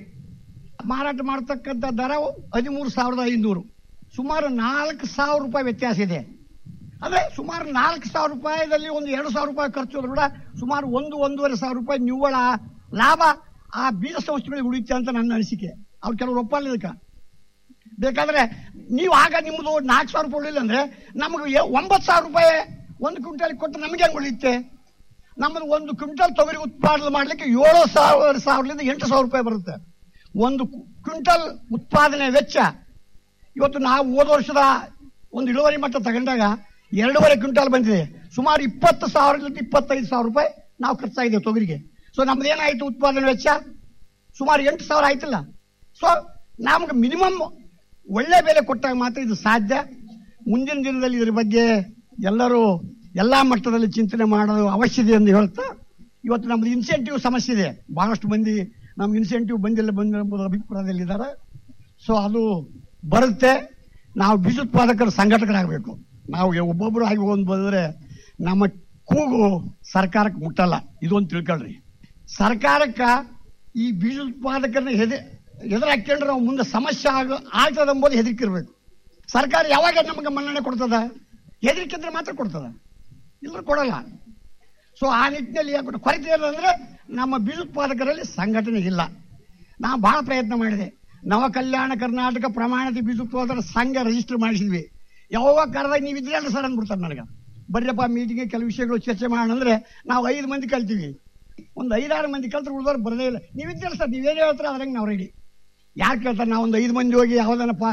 S15: ಮಾರಾಟ ಮಾಡತಕ್ಕಂಥ ದರ ಹದಿಮೂರು ಸಾವಿರದ ಐನೂರು ಸುಮಾರು ನಾಲ್ಕು ಸಾವಿರ ರೂಪಾಯಿ ವ್ಯತ್ಯಾಸ ಇದೆ ಅಂದ್ರೆ ಸುಮಾರು ನಾಲ್ಕು ಸಾವಿರ ರೂಪಾಯಿದಲ್ಲಿ ಒಂದು ಎರಡು ಸಾವಿರ ರೂಪಾಯಿ ಖರ್ಚು ಹೋದ್ರು ಕೂಡ ಸುಮಾರು ಒಂದು ಒಂದೂವರೆ ಸಾವಿರ ರೂಪಾಯಿ ನಿವ್ವಳ ಲಾಭ ಆ ಬೀಜ ಸಂಸ್ಥೆಗಳಿಗೆ ಉಳಿಯುತ್ತೆ ಅಂತ ನನ್ನ ಅನಿಸಿಕೆ ಅವ್ರು ಕೆಲವರು ಒಪ್ಪಲ್ಲ ಇದಕ್ಕೆ ಬೇಕಾದ್ರೆ ನೀವು ಆಗ ನಿಮ್ಮದು ನಾಲ್ಕು ಸಾವಿರ ರೂಪಾಯಿ ಉಳಿಲ್ಲ ಅಂದ್ರೆ ನಮಗೆ ಒಂಬತ್ತು ಸಾವಿರ ರೂಪಾಯಿ ಒಂದು ಕ್ವಿಂಟಲ್ ಕೊಟ್ಟು ನಮಗೆ ಹೆಂಗೆ ಉಳಿಯುತ್ತೆ ನಮ್ಮದು ಒಂದು ಕ್ವಿಂಟಲ್ ತೊಗರಿ ಉತ್ಪಾದನೆ ಮಾಡಲಿಕ್ಕೆ ಏಳು ಸಾವಿರ ಸಾವಿರದಿಂದ ಎಂಟು ಸಾವಿರ ರೂಪಾಯಿ ಬರುತ್ತೆ ಒಂದು ಕ್ವಿಂಟಲ್ ಉತ್ಪಾದನೆ ವೆಚ್ಚ ಇವತ್ತು ನಾವು ಹೋದ ವರ್ಷದ ಒಂದು ಇಳುವರಿ ಮಟ್ಟ ತಗೊಂಡಾಗ ಎರಡೂವರೆ ಕ್ವಿಂಟಲ್ ಬಂದಿದೆ ಸುಮಾರು ಇಪ್ಪತ್ತು ಸಾವಿರದಿಂದ ಇಪ್ಪತ್ತೈದು ಸಾವಿರ ರೂಪಾಯಿ ನಾವು ಖರ್ಚಾಗಿದೆ ತೊಗರಿಗೆ ಸೊ ನಮ್ದು ಏನಾಯ್ತು ಉತ್ಪಾದನೆ ವೆಚ್ಚ ಸುಮಾರು ಎಂಟು ಸಾವಿರ ಆಯ್ತಲ್ಲ ಸೊ ನಮ್ಗೆ ಮಿನಿಮಮ್ ಒಳ್ಳೆ ಬೆಲೆ ಕೊಟ್ಟಾಗ ಮಾತ್ರ ಇದು ಸಾಧ್ಯ ಮುಂದಿನ ದಿನದಲ್ಲಿ ಇದ್ರ ಬಗ್ಗೆ ಎಲ್ಲರೂ ಎಲ್ಲಾ ಮಟ್ಟದಲ್ಲಿ ಚಿಂತನೆ ಮಾಡೋದು ಅವಶ್ಯ ಇದೆ ಎಂದು ಹೇಳ್ತಾ ಇವತ್ತು ನಮ್ದು ಇನ್ಸೆಂಟಿವ್ ಸಮಸ್ಯೆ ಇದೆ ಬಹಳಷ್ಟು ಮಂದಿ ನಮ್ಗೆ ಇನ್ಸೆಂಟಿವ್ ಬಂದಿಲ್ಲ ಬಂದಿಲ್ಲ ಎಂಬುದು ಅಭಿಪ್ರಾಯದಲ್ಲಿದ್ದಾರೆ ಸೊ ಅದು ಬರುತ್ತೆ ನಾವು ಬೀಜೋತ್ಪಾದಕರ ಸಂಘಟಕರಾಗಬೇಕು ನಾವು ಒಬ್ಬೊಬ್ಬರು ಆಗಿ ಒಂದು ಬಂದ್ರೆ ನಮ್ಮ ಕೂಗು ಸರ್ಕಾರಕ್ಕೆ ಮುಟ್ಟಲ್ಲ ಇದೊಂದು ತಿಳ್ಕೊಳ್ರಿ ಸರ್ಕಾರಕ್ಕ ಈ ಬೀಜೋತ್ಪಾದಕರನ್ನ ಹೆದೆ ಎದುರಾಕೊಂಡ್ರೆ ನಾವು ಮುಂದೆ ಸಮಸ್ಯೆ ಆಗ ಆಗ್ತದ ಎಂಬುದು ಹೆದರಿಕಿರ್ಬೇಕು ಸರ್ಕಾರ ಯಾವಾಗ ನಮಗೆ ಮನ್ನಣೆ ಕೊಡ್ತದ ಹೆದರಿಕಿದ್ರೆ ಮಾತ್ರ ಕೊಡ್ತದ ಇಲ್ಲರೂ ಕೊಡಲ್ಲ ಸೊ ಆ ನಿಟ್ಟಿನಲ್ಲಿ ಯಾಕೆ ಕೊರತೆ ಏನಂದ್ರೆ ನಮ್ಮ ಬೀಜೋತ್ಪಾದಕರಲ್ಲಿ ಸಂಘಟನೆ ಇಲ್ಲ ನಾವು ಬಹಳ ಪ್ರಯತ್ನ ಮಾಡಿದೆ ನವ ಕಲ್ಯಾಣ ಕರ್ನಾಟಕ ಪ್ರಮಾಣಿತ ಬೀಜೋತ್ಪಾದಕರ ಸಂಘ ರಿಜಿಸ್ಟರ್ ಮಾಡಿಸಿದ್ವಿ ಯಾವಾಗ ಕರೆದಾಗ ನೀವು ಇದ್ರೆ ಸರ್ ಅಂದ್ಬಿಡ್ತಾರೆ ನನಗೆ ಬರ್ರಪ್ಪ ಮೀಟಿಂಗ್ ಕೆಲವು ವಿಷಯಗಳು ಚರ್ಚೆ ಮಾಡೋಣ ಅಂದ್ರೆ ನಾವು ಐದು ಮಂದಿ ಕಲ್ತೀವಿ ಒಂದು ಐದಾರು ಮಂದಿ ಕಲ್ತ್ರೆ ಉಳಿದವ್ರು ಬರದೇ ಇಲ್ಲ ನೀವಿದ್ದೀರ ಸರ್ ನೀವೇನು ಹೇಳ್ತಾರೆ ಅದ್ರಂಗೆ ನಾವು ರೆಡಿ ಯಾರು ಕೇಳ್ತಾರೆ ನಾವು ಒಂದು ಐದು ಮಂದಿ ಹೋಗಿ ಯಾವ್ದನಪ್ಪ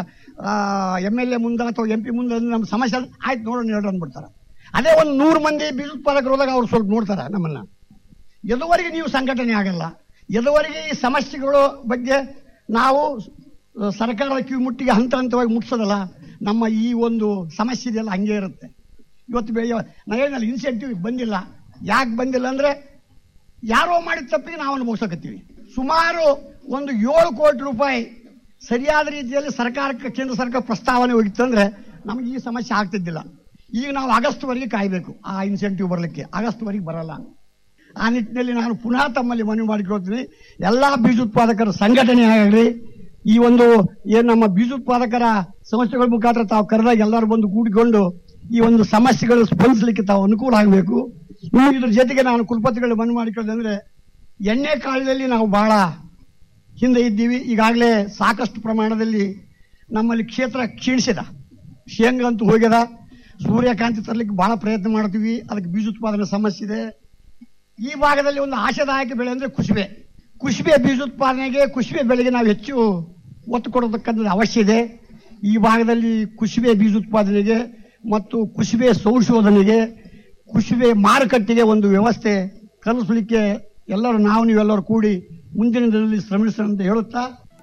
S15: ಎಮ್ ಎಲ್ ಎ ಮುಂದೆ ಅಥವಾ ಎಂ ಪಿ ಮುಂದೆ ಅಂದ್ರೆ ನಮ್ಮ ಸಮಸ್ಯೆ ಆದ್ರೆ ಆಯ್ತು ನೋಡೋಣ ಹೇಳ್ರಿ ಅಂದ್ಬಿಡ್ತಾರೆ ಅದೇ ಒಂದು ನೂರು ಮಂದಿ ಬೀಜೋತ್ಪಾದಕರು ಹೋದಾಗ ಅವ್ರು ಸ್ವಲ್ಪ ನೋಡ್ತಾರೆ ನಮ್ಮನ್ನ ಎದುವರೆಗೆ ನೀವು ಸಂಘಟನೆ ಆಗಲ್ಲ ಎದುವರೆಗೆ ಈ ಸಮಸ್ಯೆಗಳು ಬಗ್ಗೆ ನಾವು ಸರ್ಕಾರದ ಕಿವಿ ಮುಟ್ಟಿಗೆ ಹಂತ ಹಂತವಾಗಿ ಮುಟ್ಸೋದಲ್ಲ ನಮ್ಮ ಈ ಒಂದು ಸಮಸ್ಯೆ ಇದೆಯಲ್ಲ ಹಂಗೆ ಇರುತ್ತೆ ಇವತ್ತು ಬೆ- ನಾ ಹೇಳಿದ್ನಲ್ಲ ಇನ್ಸೆಂಟಿವ್ ಬಂದಿಲ್ಲ ಯಾಕೆ ಬಂದಿಲ್ಲ ಅಂದ್ರೆ ಯಾರೋ ಮಾಡಿದ ತಪ್ಪಿಗೆ ನಾವು ಅನುಭವಿಸಕತ್ತೀವಿ ಸುಮಾರು ಒಂದು ಏಳು ಕೋಟಿ ರೂಪಾಯಿ ಸರಿಯಾದ ರೀತಿಯಲ್ಲಿ ಸರ್ಕಾರಕ್ಕೆ ಕೇಂದ್ರ ಸರ್ಕಾರ ಪ್ರಸ್ತಾವನೆ ಹೋಗಿತ್ತಂದ್ರೆ ನಮಗೆ ಈ ಸಮಸ್ಯೆ ಆಗ್ತಿದ್ದಿಲ್ಲ ಈಗ ನಾವು ಆಗಸ್ಟ್ ವರೆಗೆ ಕಾಯಬೇಕು ಆ ಇನ್ಸೆಂಟಿವ್ ಬರಲಿಕ್ಕೆ ಆಗಸ್ಟ್ ವರೆಗೆ ಬರಲ್ಲ ಆ ನಿಟ್ಟಿನಲ್ಲಿ ನಾನು ಪುನಃ ತಮ್ಮಲ್ಲಿ ಮನವಿ ಮಾಡಿಕೊಳ್ತೀನಿ ಎಲ್ಲಾ ಬೀಜೋತ್ಪಾದಕರ ಸಂಘಟನೆ ಆಗಲಿ ಈ ಒಂದು ಏನ್ ನಮ್ಮ ಬೀಜೋತ್ಪಾದಕರ ಸಮಸ್ಯೆಗಳ ಮುಖಾಂತರ ತಾವು ಕರೆದಾಗ ಎಲ್ಲರೂ ಬಂದು ಕೂಡಿಕೊಂಡು ಈ ಒಂದು ಸಮಸ್ಯೆಗಳು ಸ್ಪಂದಿಸಲಿಕ್ಕೆ ತಾವು ಅನುಕೂಲ ಆಗಬೇಕು ಇನ್ನು ಇದ್ರ ಜೊತೆಗೆ ನಾನು ಕುಲಪತಿಗಳು ಮನವಿ ಮಾಡಿಕೊಳ್ಳೋದಂದ್ರೆ ಎಣ್ಣೆ ಕಾಲದಲ್ಲಿ ನಾವು ಬಹಳ ಹಿಂದೆ ಇದ್ದೀವಿ ಈಗಾಗಲೇ ಸಾಕಷ್ಟು ಪ್ರಮಾಣದಲ್ಲಿ ನಮ್ಮಲ್ಲಿ ಕ್ಷೇತ್ರ ಕ್ಷೀಣಿಸಿದ ಶೇಂಗಾ ಅಂತೂ ಹೋಗ್ಯದ ಸೂರ್ಯಕಾಂತಿ ತರಲಿಕ್ಕೆ ಬಹಳ ಪ್ರಯತ್ನ ಮಾಡ್ತೀವಿ ಅದಕ್ಕೆ ಬೀಜೋತ್ಪಾದನೆ ಸಮಸ್ಯೆ ಇದೆ ಈ ಭಾಗದಲ್ಲಿ ಒಂದು ಆಶಾದಾಯಕ ಬೆಳೆ ಅಂದ್ರೆ ಕುಸುಬೆ ಕುಸುಬೆ ಬೀಜೋತ್ಪಾದನೆಗೆ ಕುಸುಬೆ ಬೆಳೆಗೆ ನಾವು ಹೆಚ್ಚು ಒತ್ತು ಕೊಡತಕ್ಕಂಥದ್ದು ಅವಶ್ಯ ಇದೆ ಈ ಭಾಗದಲ್ಲಿ ಕುಸುಬೆ ಬೀಜೋತ್ಪಾದನೆಗೆ ಮತ್ತು ಕುಸುಬೆ ಸಂಶೋಧನೆಗೆ ಕುಸುಬೆ ಮಾರುಕಟ್ಟೆಗೆ ಒಂದು ವ್ಯವಸ್ಥೆ ಕಲಿಸಲಿಕ್ಕೆ ಎಲ್ಲರೂ ನಾವು ನೀವೆಲ್ಲರೂ ಕೂಡಿ ಮುಂದಿನ ದಿನದಲ್ಲಿ ಶ್ರಮಿಸೋಣ ಅಂತ ಹೇಳುತ್ತಾ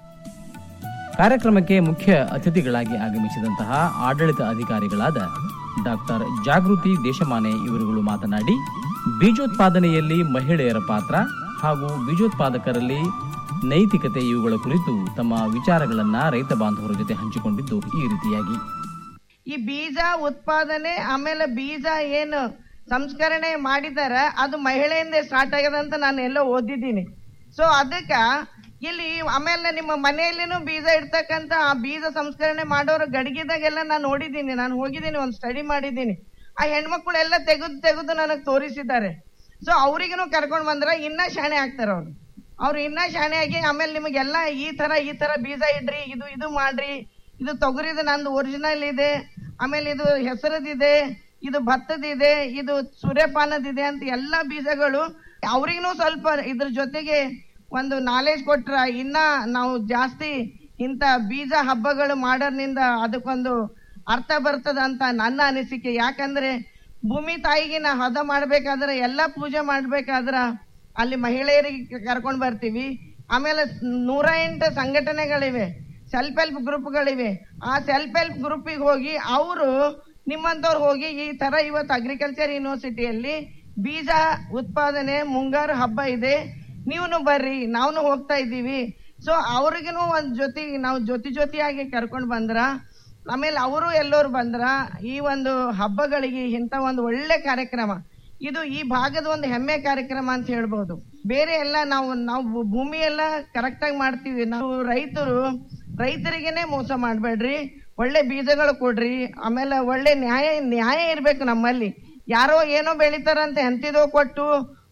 S12: ಕಾರ್ಯಕ್ರಮಕ್ಕೆ ಮುಖ್ಯ ಅತಿಥಿಗಳಾಗಿ ಆಗಮಿಸಿದಂತಹ ಆಡಳಿತ ಅಧಿಕಾರಿಗಳಾದ ಡಾಕ್ಟರ್ ಜಾಗೃತಿ ದೇಶಮಾನೆ ಇವರುಗಳು ಮಾತನಾಡಿ ಬೀಜೋತ್ಪಾದನೆಯಲ್ಲಿ ಮಹಿಳೆಯರ ಪಾತ್ರ ಹಾಗೂ ಬೀಜೋತ್ಪಾದಕರಲ್ಲಿ ನೈತಿಕತೆ ಇವುಗಳ ಕುರಿತು ತಮ್ಮ ವಿಚಾರಗಳನ್ನ ರೈತ ಬಾಂಧವರ ಜೊತೆ ಹಂಚಿಕೊಂಡಿದ್ದು ಈ ರೀತಿಯಾಗಿ
S16: ಈ ಬೀಜ ಉತ್ಪಾದನೆ ಆಮೇಲೆ ಬೀಜ ಏನು ಸಂಸ್ಕರಣೆ ಮಾಡಿದಾರ ಅದು ಮಹಿಳೆಯಿಂದ ಸ್ಟಾರ್ಟ್ ಆಗ್ಯದ ಅಂತ ನಾನು ಎಲ್ಲೋ ಓದಿದ್ದೀನಿ ಸೊ ಅದಕ್ಕ ಇಲ್ಲಿ ಆಮೇಲೆ ನಿಮ್ಮ ಮನೆಯಲ್ಲಿನೂ ಬೀಜ ಇಡ್ತಕ್ಕಂತ ಆ ಬೀಜ ಸಂಸ್ಕರಣೆ ಮಾಡೋರು ಗಡಿಗೆದಾಗೆಲ್ಲ ನಾನು ನೋಡಿದ್ದೀನಿ ನಾನು ಹೋಗಿದ್ದೀನಿ ಒಂದು ಸ್ಟಡಿ ಮಾಡಿದ್ದೀನಿ ಆ ಹೆಣ್ಮಕ್ಳೆಲ್ಲ ತೆಗೆದು ತೆಗೆದು ನನಗೆ ತೋರಿಸಿದ್ದಾರೆ ಸೊ ಅವ್ರಿಗೂ ಕರ್ಕೊಂಡ್ ಬಂದ್ರ ಇನ್ನ ಶಾಣೆ ಆಗ್ತಾರ ಅವ್ರು ಅವ್ರು ಇನ್ನ ಶಾಣೆ ಆಗಿ ಆಮೇಲೆ ನಿಮಗೆಲ್ಲ ಈ ತರ ಈ ತರ ಬೀಜ ಇಡ್ರಿ ಇದು ಇದು ಮಾಡ್ರಿ ಇದು ತೊಗರಿದು ನಂದು ಒರಿಜಿನಲ್ ಇದೆ ಆಮೇಲೆ ಇದು ಹೆಸರದಿದೆ ಇದು ಭತ್ತದಿದೆ ಇದು ಸೂರ್ಯಪಾನದಿದೆ ಅಂತ ಎಲ್ಲಾ ಬೀಜಗಳು ಅವ್ರಿಗೂ ಸ್ವಲ್ಪ ಇದ್ರ ಜೊತೆಗೆ ಒಂದು ನಾಲೆಜ್ ಕೊಟ್ರ ಇನ್ನ ನಾವು ಜಾಸ್ತಿ ಇಂತ ಬೀಜ ಹಬ್ಬಗಳು ಮಾಡೋದ್ರಿಂದ ಅದಕ್ಕೊಂದು ಅರ್ಥ ಬರ್ತದ ಅಂತ ನನ್ನ ಅನಿಸಿಕೆ ಯಾಕಂದ್ರೆ ಭೂಮಿ ತಾಯಿಗೆ ನಾ ಹದ ಮಾಡ್ಬೇಕಾದ್ರೆ ಎಲ್ಲಾ ಪೂಜೆ ಮಾಡ್ಬೇಕಾದ್ರ ಅಲ್ಲಿ ಮಹಿಳೆಯರಿಗೆ ಕರ್ಕೊಂಡ್ ಬರ್ತೀವಿ ಆಮೇಲೆ ನೂರ ಎಂಟು ಸಂಘಟನೆಗಳಿವೆ ಸೆಲ್ಫ್ ಹೆಲ್ಪ್ ಗ್ರೂಪ್ಗಳಿವೆ ಆ ಸೆಲ್ಫ್ ಹೆಲ್ಪ್ ಗ್ರೂಪಿಗೆ ಹೋಗಿ ಅವರು ನಿಮ್ಮಂತವ್ರು ಹೋಗಿ ಈ ತರ ಇವತ್ತು ಅಗ್ರಿಕಲ್ಚರ್ ಯೂನಿವರ್ಸಿಟಿಯಲ್ಲಿ ಬೀಜ ಉತ್ಪಾದನೆ ಮುಂಗಾರು ಹಬ್ಬ ಇದೆ ನೀವು ಬರ್ರಿ ನಾವು ಹೋಗ್ತಾ ಇದ್ದೀವಿ ಸೊ ಅವ್ರಿಗೂ ಒಂದ್ ಜೊತೆ ನಾವು ಜೊತೆ ಜೊತೆಯಾಗಿ ಕರ್ಕೊಂಡ್ ಬಂದ್ರ ಆಮೇಲೆ ಅವರು ಎಲ್ಲರೂ ಬಂದ್ರ ಈ ಒಂದು ಹಬ್ಬಗಳಿಗೆ ಇಂಥ ಒಂದು ಒಳ್ಳೆ ಕಾರ್ಯಕ್ರಮ ಇದು ಈ ಭಾಗದ ಒಂದು ಹೆಮ್ಮೆ ಕಾರ್ಯಕ್ರಮ ಅಂತ ಹೇಳ್ಬೋದು ಬೇರೆ ಎಲ್ಲ ನಾವು ನಾವು ಭೂ- ಭೂಮಿ ಎಲ್ಲ ಕರೆಕ್ಟ್ ಆಗಿ ಮಾಡ್ತೀವಿ ನಾವು ರೈತರು ರೈತರಿಗೇನೆ ಮೋಸ ಮಾಡ್ಬೇಡ್ರಿ ಒಳ್ಳೆ ಬೀಜಗಳು ಕೊಡ್ರಿ ಆಮೇಲೆ ಒಳ್ಳೆ ನ್ಯಾಯ ನ್ಯಾಯ ಇರ್ಬೇಕು ನಮ್ಮಲ್ಲಿ ಯಾರೋ ಏನೋ ಬೆಳಿತಾರಂತೆ ಎಂತಿದೋ ಕೊಟ್ಟು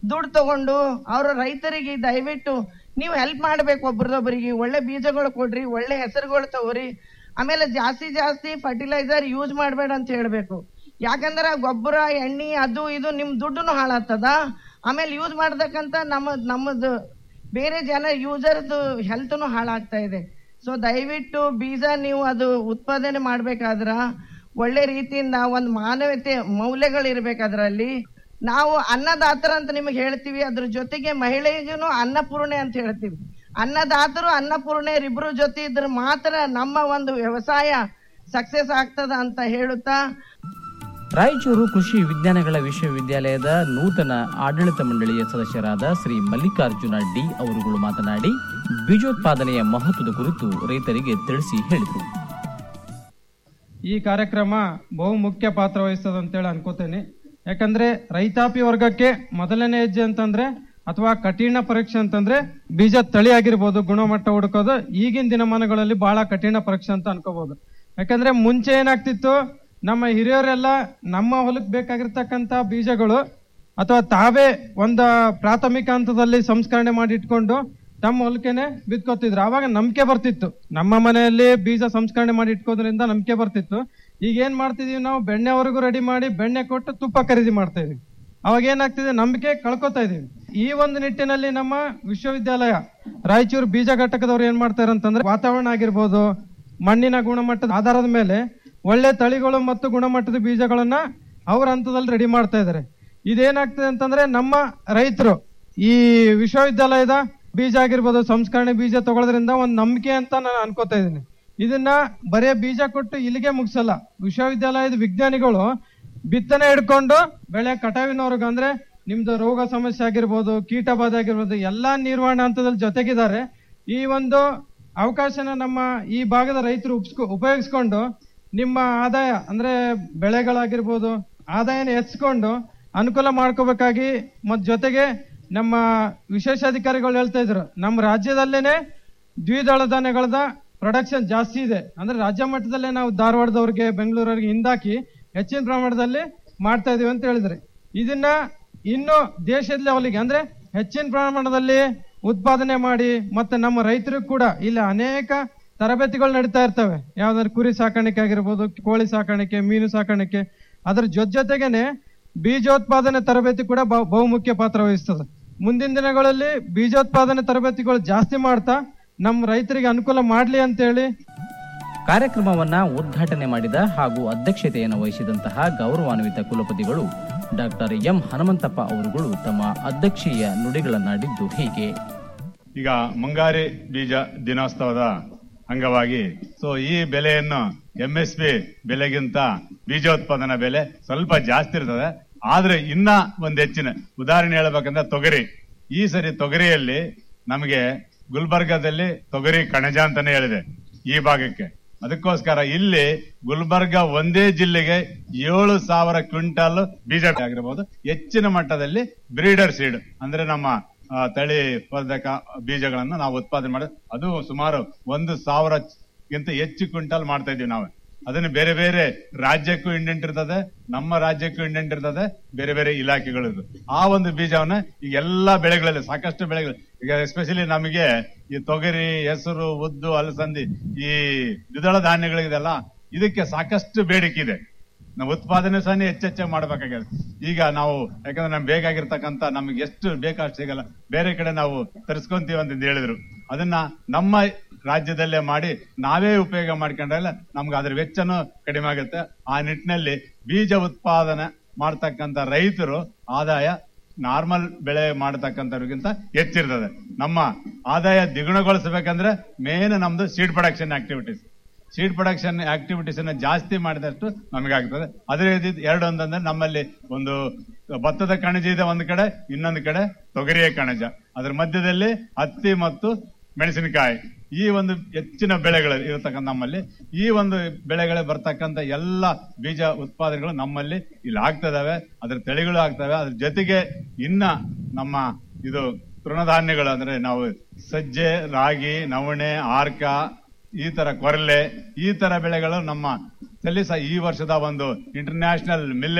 S16: ದುಡ್ಡು ತಗೊಂಡು ಅವ್ರ ರೈತರಿಗೆ ದಯವಿಟ್ಟು ನೀವು ಹೆಲ್ಪ್ ಮಾಡ್ಬೇಕು ಒಬ್ರದೊಬ್ಬರಿಗೆ ಒಳ್ಳೆ ಬೀಜಗಳು ಕೊಡ್ರಿ ಒಳ್ಳೆ ಹೆಸರುಗಳು ತಗೋರಿ ಆಮೇಲೆ ಜಾಸ್ತಿ ಜಾಸ್ತಿ ಫರ್ಟಿಲೈಸರ್ ಯೂಸ್ ಮಾಡಬೇಡ ಅಂತ ಹೇಳ್ಬೇಕು ಯಾಕಂದ್ರೆ ಗೊಬ್ಬರ ಎಣ್ಣೆ ಅದು ಇದು ನಿಮ್ ದುಡ್ಡುನು ಹಾಳಾಗ್ತದ ಆಮೇಲೆ ಯೂಸ್ ಮಾಡ್ದಕ್ಕಂತ ನಮ್ಮ ನಮ್ಮದು ಬೇರೆ ಜನ ಯೂಸರ್ದು ಹೆಲ್ತ್ನು ಹಾಳಾಗ್ತಾ ಇದೆ ಸೊ ದಯವಿಟ್ಟು ಬೀಜ ನೀವು ಅದು ಉತ್ಪಾದನೆ ಮಾಡ್ಬೇಕಾದ್ರ ಒಳ್ಳೆ ರೀತಿಯಿಂದ ಒಂದು ಮಾನವೀಯತೆ ಮೌಲ್ಯಗಳು ಇರ್ಬೇಕದ್ರಲ್ಲಿ ನಾವು ಅನ್ನದಾತರ ಅಂತ ನಿಮಗೆ ಹೇಳ್ತೀವಿ ಅದ್ರ ಜೊತೆಗೆ ಮಹಿಳೆಗೂ ಅನ್ನಪೂರ್ಣೆ ಅಂತ ಹೇಳ್ತೀವಿ ಅನ್ನದಾತರು ಅನ್ನಪೂರ್ಣೆಯರಿಬ್ರು ಜೊತೆ ಇದ್ರ ಮಾತ್ರ ನಮ್ಮ ಒಂದು ವ್ಯವಸಾಯ ಸಕ್ಸೆಸ್ ಆಗ್ತದ ಅಂತ ಹೇಳುತ್ತಾ
S12: ರಾಯಚೂರು ಕೃಷಿ ವಿಜ್ಞಾನಗಳ ವಿಶ್ವವಿದ್ಯಾಲಯದ ನೂತನ ಆಡಳಿತ ಮಂಡಳಿಯ ಸದಸ್ಯರಾದ ಶ್ರೀ ಮಲ್ಲಿಕಾರ್ಜುನ ಡಿ ಅವರುಗಳು ಮಾತನಾಡಿ ಬೀಜೋತ್ಪಾದನೆಯ ಮಹತ್ವದ ಕುರಿತು ರೈತರಿಗೆ ತಿಳಿಸಿ ಹೇಳಿದರು
S14: ಈ ಕಾರ್ಯಕ್ರಮ ಬಹು ಮುಖ್ಯ ಪಾತ್ರ ವಹಿಸ್ತದೆ ಅಂತೇಳಿ ಅನ್ಕೋತೇನೆ ಯಾಕಂದ್ರೆ ರೈತಾಪಿ ವರ್ಗಕ್ಕೆ ಮೊದಲನೇ ಹೆಜ್ಜೆ ಅಂತಂದ್ರೆ ಅಥವಾ ಕಠಿಣ ಪರೀಕ್ಷೆ ಅಂತಂದ್ರೆ ಬೀಜ ತಳಿ ಆಗಿರ್ಬೋದು ಗುಣಮಟ್ಟ ಹುಡುಕೋದು ಈಗಿನ ದಿನಮಾನಗಳಲ್ಲಿ ಬಹಳ ಕಠಿಣ ಪರೀಕ್ಷೆ ಅಂತ ಅನ್ಕೋಬಹುದು ಯಾಕಂದ್ರೆ ಮುಂಚೆ ಏನಾಗ್ತಿತ್ತು ನಮ್ಮ ಹಿರಿಯರೆಲ್ಲ ನಮ್ಮ ಹೊಲಕ್ಕೆ ಬೇಕಾಗಿರ್ತಕ್ಕಂತ ಬೀಜಗಳು ಅಥವಾ ತಾವೇ ಒಂದ ಪ್ರಾಥಮಿಕ ಹಂತದಲ್ಲಿ ಸಂಸ್ಕರಣೆ ಮಾಡಿ ಇಟ್ಕೊಂಡು ತಮ್ಮ ಹೊಲಕೆನೆ ಬಿತ್ಕೋತಿದ್ರು ಅವಾಗ ನಂಬಿಕೆ ಬರ್ತಿತ್ತು ನಮ್ಮ ಮನೆಯಲ್ಲಿ ಬೀಜ ಸಂಸ್ಕರಣೆ ಮಾಡಿ ಇಟ್ಕೋದ್ರಿಂದ ನಂಬಿಕೆ ಬರ್ತಿತ್ತು ಈಗ ಏನ್ ಮಾಡ್ತಿದೀವಿ ನಾವು ಬೆಣ್ಣೆವರೆಗೂ ರೆಡಿ ಮಾಡಿ ಬೆಣ್ಣೆ ಕೊಟ್ಟು ತುಪ್ಪ ಖರೀದಿ ಮಾಡ್ತಾ ಇದೀವಿ ಅವಾಗ ಏನಾಗ್ತಿದೆ ನಂಬಿಕೆ ಕಳ್ಕೊತಾ ಇದೀವಿ ಈ ಒಂದು ನಿಟ್ಟಿನಲ್ಲಿ ನಮ್ಮ ವಿಶ್ವವಿದ್ಯಾಲಯ ರಾಯಚೂರು ಬೀಜ ಘಟಕದವ್ರು ಏನ್ ಮಾಡ್ತಾರೆ ಅಂತಂದ್ರೆ ವಾತಾವರಣ ಆಗಿರ್ಬೋದು ಮಣ್ಣಿನ ಗುಣಮಟ್ಟದ ಆಧಾರದ ಮೇಲೆ ಒಳ್ಳೆ ತಳಿಗಳು ಮತ್ತು ಗುಣಮಟ್ಟದ ಬೀಜಗಳನ್ನ ಅವ್ರ ಹಂತದಲ್ಲಿ ರೆಡಿ ಮಾಡ್ತಾ ಇದ್ದಾರೆ ಇದೇನಾಗ್ತದೆ ಅಂತಂದ್ರೆ ನಮ್ಮ ರೈತರು ಈ ವಿಶ್ವವಿದ್ಯಾಲಯದ ಬೀಜ ಆಗಿರ್ಬೋದು ಸಂಸ್ಕರಣೆ ಬೀಜ ತಗೊಳ್ಳೋದ್ರಿಂದ ಒಂದು ನಂಬಿಕೆ ಅಂತ ನಾನು ಅನ್ಕೋತಾ ಇದ್ದೀನಿ ಇದನ್ನ ಬರೇ ಬೀಜ ಕೊಟ್ಟು ಇಲ್ಲಿಗೆ ಮುಗಿಸಲ್ಲ ವಿಶ್ವವಿದ್ಯಾಲಯದ ವಿಜ್ಞಾನಿಗಳು ಬಿತ್ತನೆ ಹಿಡ್ಕೊಂಡು ಬೆಳೆ ಕಟಾವಿನವರೆಗೂ ಅಂದ್ರೆ ನಿಮ್ದು ರೋಗ ಸಮಸ್ಯೆ ಆಗಿರ್ಬೋದು ಕೀಟ ಬಾಧೆ ಆಗಿರ್ಬೋದು ಎಲ್ಲಾ ನಿರ್ವಹಣಾ ಹಂತದಲ್ಲಿ ಜೊತೆಗಿದ್ದಾರೆ ಈ ಒಂದು ಅವಕಾಶನ ನಮ್ಮ ಈ ಭಾಗದ ರೈತರು ಉಪ್ಸ್ಕೊ ಉಪಯೋಗಿಸ್ಕೊಂಡು ನಿಮ್ಮ ಆದಾಯ ಅಂದ್ರೆ ಬೆಳೆಗಳಾಗಿರ್ಬೋದು ಆದಾಯನ ಹೆಚ್ಚಿಕೊಂಡು ಅನುಕೂಲ ಮಾಡ್ಕೋಬೇಕಾಗಿ ಮತ್ ಜೊತೆಗೆ ನಮ್ಮ ವಿಶೇಷಾಧಿಕಾರಿಗಳು ಹೇಳ್ತಾ ಇದ್ರು ನಮ್ಮ ರಾಜ್ಯದಲ್ಲೇನೆ ದ್ವಿದಳ ಧಾನ್ಯಗಳದ ಪ್ರೊಡಕ್ಷನ್ ಜಾಸ್ತಿ ಇದೆ ಅಂದ್ರೆ ರಾಜ್ಯ ಮಟ್ಟದಲ್ಲೇ ನಾವು ಧಾರವಾಡದವ್ರಿಗೆ ಬೆಂಗಳೂರವ್ರಿಗೆ ಹಿಂದಾಕಿ ಹೆಚ್ಚಿನ ಪ್ರಮಾಣದಲ್ಲಿ ಮಾಡ್ತಾ ಇದೀವಿ ಅಂತ ಹೇಳಿದ್ರಿ ಇದನ್ನ ಇನ್ನು ದೇಶದ ಲೆವೆಲ್ಗೆ ಅಂದ್ರೆ ಹೆಚ್ಚಿನ ಪ್ರಮಾಣದಲ್ಲಿ ಉತ್ಪಾದನೆ ಮಾಡಿ ಮತ್ತೆ ನಮ್ಮ ರೈತರಿಗೂ ಕೂಡ ಇಲ್ಲಿ ಅನೇಕ ತರಬೇತಿಗಳು ನಡೀತಾ ಇರ್ತವೆ ಯಾವ್ದಾದ್ರು ಕುರಿ ಸಾಕಾಣಿಕೆ ಆಗಿರ್ಬೋದು ಕೋಳಿ ಸಾಕಾಣಿಕೆ ಮೀನು ಸಾಕಾಣಿಕೆ ಅದ್ರ ಜೊತೆ ಜೊತೆಗೇನೆ ಬೀಜೋತ್ಪಾದನೆ ತರಬೇತಿ ಕೂಡ ಬಹು- ಬಹುಮುಖ್ಯ ಪಾತ್ರ ವಹಿಸ್ತದೆ ಮುಂದಿನ ದಿನಗಳಲ್ಲಿ ಬೀಜೋತ್ಪಾದನೆ ತರಬೇತಿಗಳು ಜಾಸ್ತಿ ಮಾಡ್ತಾ ನಮ್ಮ ರೈತರಿಗೆ ಅನುಕೂಲ ಮಾಡ್ಲಿ ಅಂತೇಳಿ
S12: ಕಾರ್ಯಕ್ರಮವನ್ನ ಉದ್ಘಾಟನೆ ಮಾಡಿದ ಹಾಗೂ ಅಧ್ಯಕ್ಷತೆಯನ್ನು ವಹಿಸಿದಂತಹ ಗೌರವಾನ್ವಿತ ಕುಲಪತಿಗಳು ಡಾಕ್ಟರ್ ಎಂ ಹನುಮಂತಪ್ಪ ಅವರುಗಳು ತಮ್ಮ ಅಧ್ಯಕ್ಷೀಯ ನುಡಿಗಳನ್ನಾಡಿದ್ದು ಹೀಗೆ
S17: ಈಗ ಮುಂಗಾರಿ ಬೀಜ ದಿನೋತ್ಸವದ ಅಂಗವಾಗಿ ಸೊ ಈ ಬೆಲೆಯನ್ನು ಎಂಎಸ್ ಪಿ ಬೆಲೆಗಿಂತ ಬೀಜೋತ್ಪಾದನಾ ಬೆಲೆ ಸ್ವಲ್ಪ ಜಾಸ್ತಿ ಇರ್ತದೆ ಆದ್ರೆ ಇನ್ನ ಒಂದ್ ಹೆಚ್ಚಿನ ಉದಾಹರಣೆ ಹೇಳ್ಬೇಕಂದ್ರೆ ತೊಗರಿ ಈ ಸರಿ ತೊಗರಿಯಲ್ಲಿ ನಮಗೆ ಗುಲ್ಬರ್ಗದಲ್ಲಿ ತೊಗರಿ ಕಣಜ ಅಂತಾನೆ ಹೇಳಿದೆ ಈ ಭಾಗಕ್ಕೆ ಅದಕ್ಕೋಸ್ಕರ ಇಲ್ಲಿ ಗುಲ್ಬರ್ಗ ಒಂದೇ ಜಿಲ್ಲೆಗೆ ಏಳು ಸಾವಿರ ಕ್ವಿಂಟಾಲ್ ಬೀಜ ಆಗಿರಬಹುದು ಹೆಚ್ಚಿನ ಮಟ್ಟದಲ್ಲಿ ಬ್ರೀಡರ್ ಸೀಡ್ ಅಂದ್ರೆ ನಮ್ಮ ಆ, ತಳಿ ವರ್ಧಕ ಬೀಜಗಳನ್ನು ನಾವು ಉತ್ಪಾದನೆ ಮಾಡಿ ಅದು ಸುಮಾರು ಒಂದು ಸಾವಿರಕ್ಕಿಂತ ಹೆಚ್ಚು ಕ್ವಿಂಟಾಲ್ ಮಾಡ್ತಾ ಇದೀವಿ ನಾವು ಅದನ್ನು ಬೇರೆ ಬೇರೆ ರಾಜ್ಯಕ್ಕೂ ಇಂಡೆಂಟ್ ಇರ್ತದೆ ನಮ್ಮ ರಾಜ್ಯಕ್ಕೂ ಇಂಡೆಂಟ್ ಇರ್ತದೆ ಬೇರೆ ಬೇರೆ ಇಲಾಖೆಗಳು ಇರ್ತದೆ ಆ ಒಂದು ಬೀಜವನ್ನ ಈಗ ಎಲ್ಲಾ ಬೆಳೆಗಳಲ್ಲಿ ಸಾಕಷ್ಟು ಬೆಳೆಗಳು ಈಗ ಎಸ್ಪೆಷಲಿ ನಮಗೆ ಈ ತೊಗರಿ ಹೆಸರು ಉದ್ದು ಅಲಸಂದಿ ಈ ದ್ವಿದಳ ಧಾನ್ಯಗಳಿದೆಲ್ಲ ಇದಕ್ಕೆ ಸಾಕಷ್ಟು ಬೇಡಿಕೆ ಇದೆ ನಾವು ಉತ್ಪಾದನೆ ಸಹ ಹೆಚ್ಚೆಚ್ಚಾಗಿ ಮಾಡಬೇಕಾಗಿದೆ ಈಗ ನಾವು ಯಾಕಂದ್ರೆ ನಮ್ಗೆ ಬೇಕಾಗಿರ್ತಕ್ಕಂತ ನಮ್ಗೆ ಎಷ್ಟು ಬೇಕಾಷ್ಟು ಸಿಗಲ್ಲ ಬೇರೆ ಕಡೆ ನಾವು ತರಿಸ್ಕೊಂತೀವಿ ಅಂತ ಹೇಳಿದ್ರು ಅದನ್ನ ನಮ್ಮ ರಾಜ್ಯದಲ್ಲೇ ಮಾಡಿ ನಾವೇ ಉಪಯೋಗ ಮಾಡ್ಕೊಂಡ್ರೆ ನಮ್ಗೆ ಅದ್ರ ವೆಚ್ಚನೂ ಕಡಿಮೆ ಆಗುತ್ತೆ ಆ ನಿಟ್ಟಿನಲ್ಲಿ ಬೀಜ ಉತ್ಪಾದನೆ ಮಾಡ್ತಕ್ಕಂತ ರೈತರು ಆದಾಯ ನಾರ್ಮಲ್ ಬೆಳೆ ಮಾಡತಕ್ಕಂಥವ್ರಿಗಿಂತ ಹೆಚ್ಚಿರ್ತದೆ ನಮ್ಮ ಆದಾಯ ದ್ವಿಗುಣಗೊಳಿಸಬೇಕಂದ್ರೆ ಮೇನ್ ನಮ್ದು seed production activities seed production activities ಅನ್ನ ಜಾಸ್ತಿ ಮಾಡಿದಷ್ಟು ನಮಗಾಗ್ತದೆ ಅದೇ ರೀತಿ ಎರಡು ಅಂತಂದ್ರೆ ನಮ್ಮಲ್ಲಿ ಒಂದು ಭತ್ತದ ಕಣಜ ಇದೆ ಒಂದು ಕಡೆ ಇನ್ನೊಂದು ಕಡೆ ತೊಗರಿಯ ಕಣಜ ಅದರ ಮಧ್ಯದಲ್ಲಿ ಹತ್ತಿ ಮತ್ತು ಮೆಣಸಿನಕಾಯಿ ಈ ಒಂದು ಹೆಚ್ಚಿನ ಬೆಳೆಗಳು ಇರತಕ್ಕಂಥ ನಮ್ಮಲ್ಲಿ ಈ ಒಂದು ಬೆಳೆಗಳು ಬರ್ತಕ್ಕಂಥ ಎಲ್ಲ ಬೀಜ ಉತ್ಪಾದನೆಗಳು ನಮ್ಮಲ್ಲಿ ಇಲ್ಲಿ ಆಗ್ತದವೆ ಅದ್ರ ತಳಿಗಳು ಆಗ್ತವೆ ಅದ್ರ ಜೊತೆಗೆ ಇನ್ನ ನಮ್ಮ ಇದು ತೃಣಧಾನ್ಯಗಳು ಅಂದ್ರೆ ನಾವು ಸಜ್ಜೆ ರಾಗಿ ನವಣೆ ಆರ್ಕ ಈ ತರ ಕೊರಲೆ ಈ ತರ ಬೆಳೆಗಳು ನಮ್ಮ ಸಲ್ಲಿಸ ಈ ವರ್ಷದ ಒಂದು ಇಂಟರ್ನ್ಯಾಷನಲ್ ಮಿಲ್ಲೆಟ್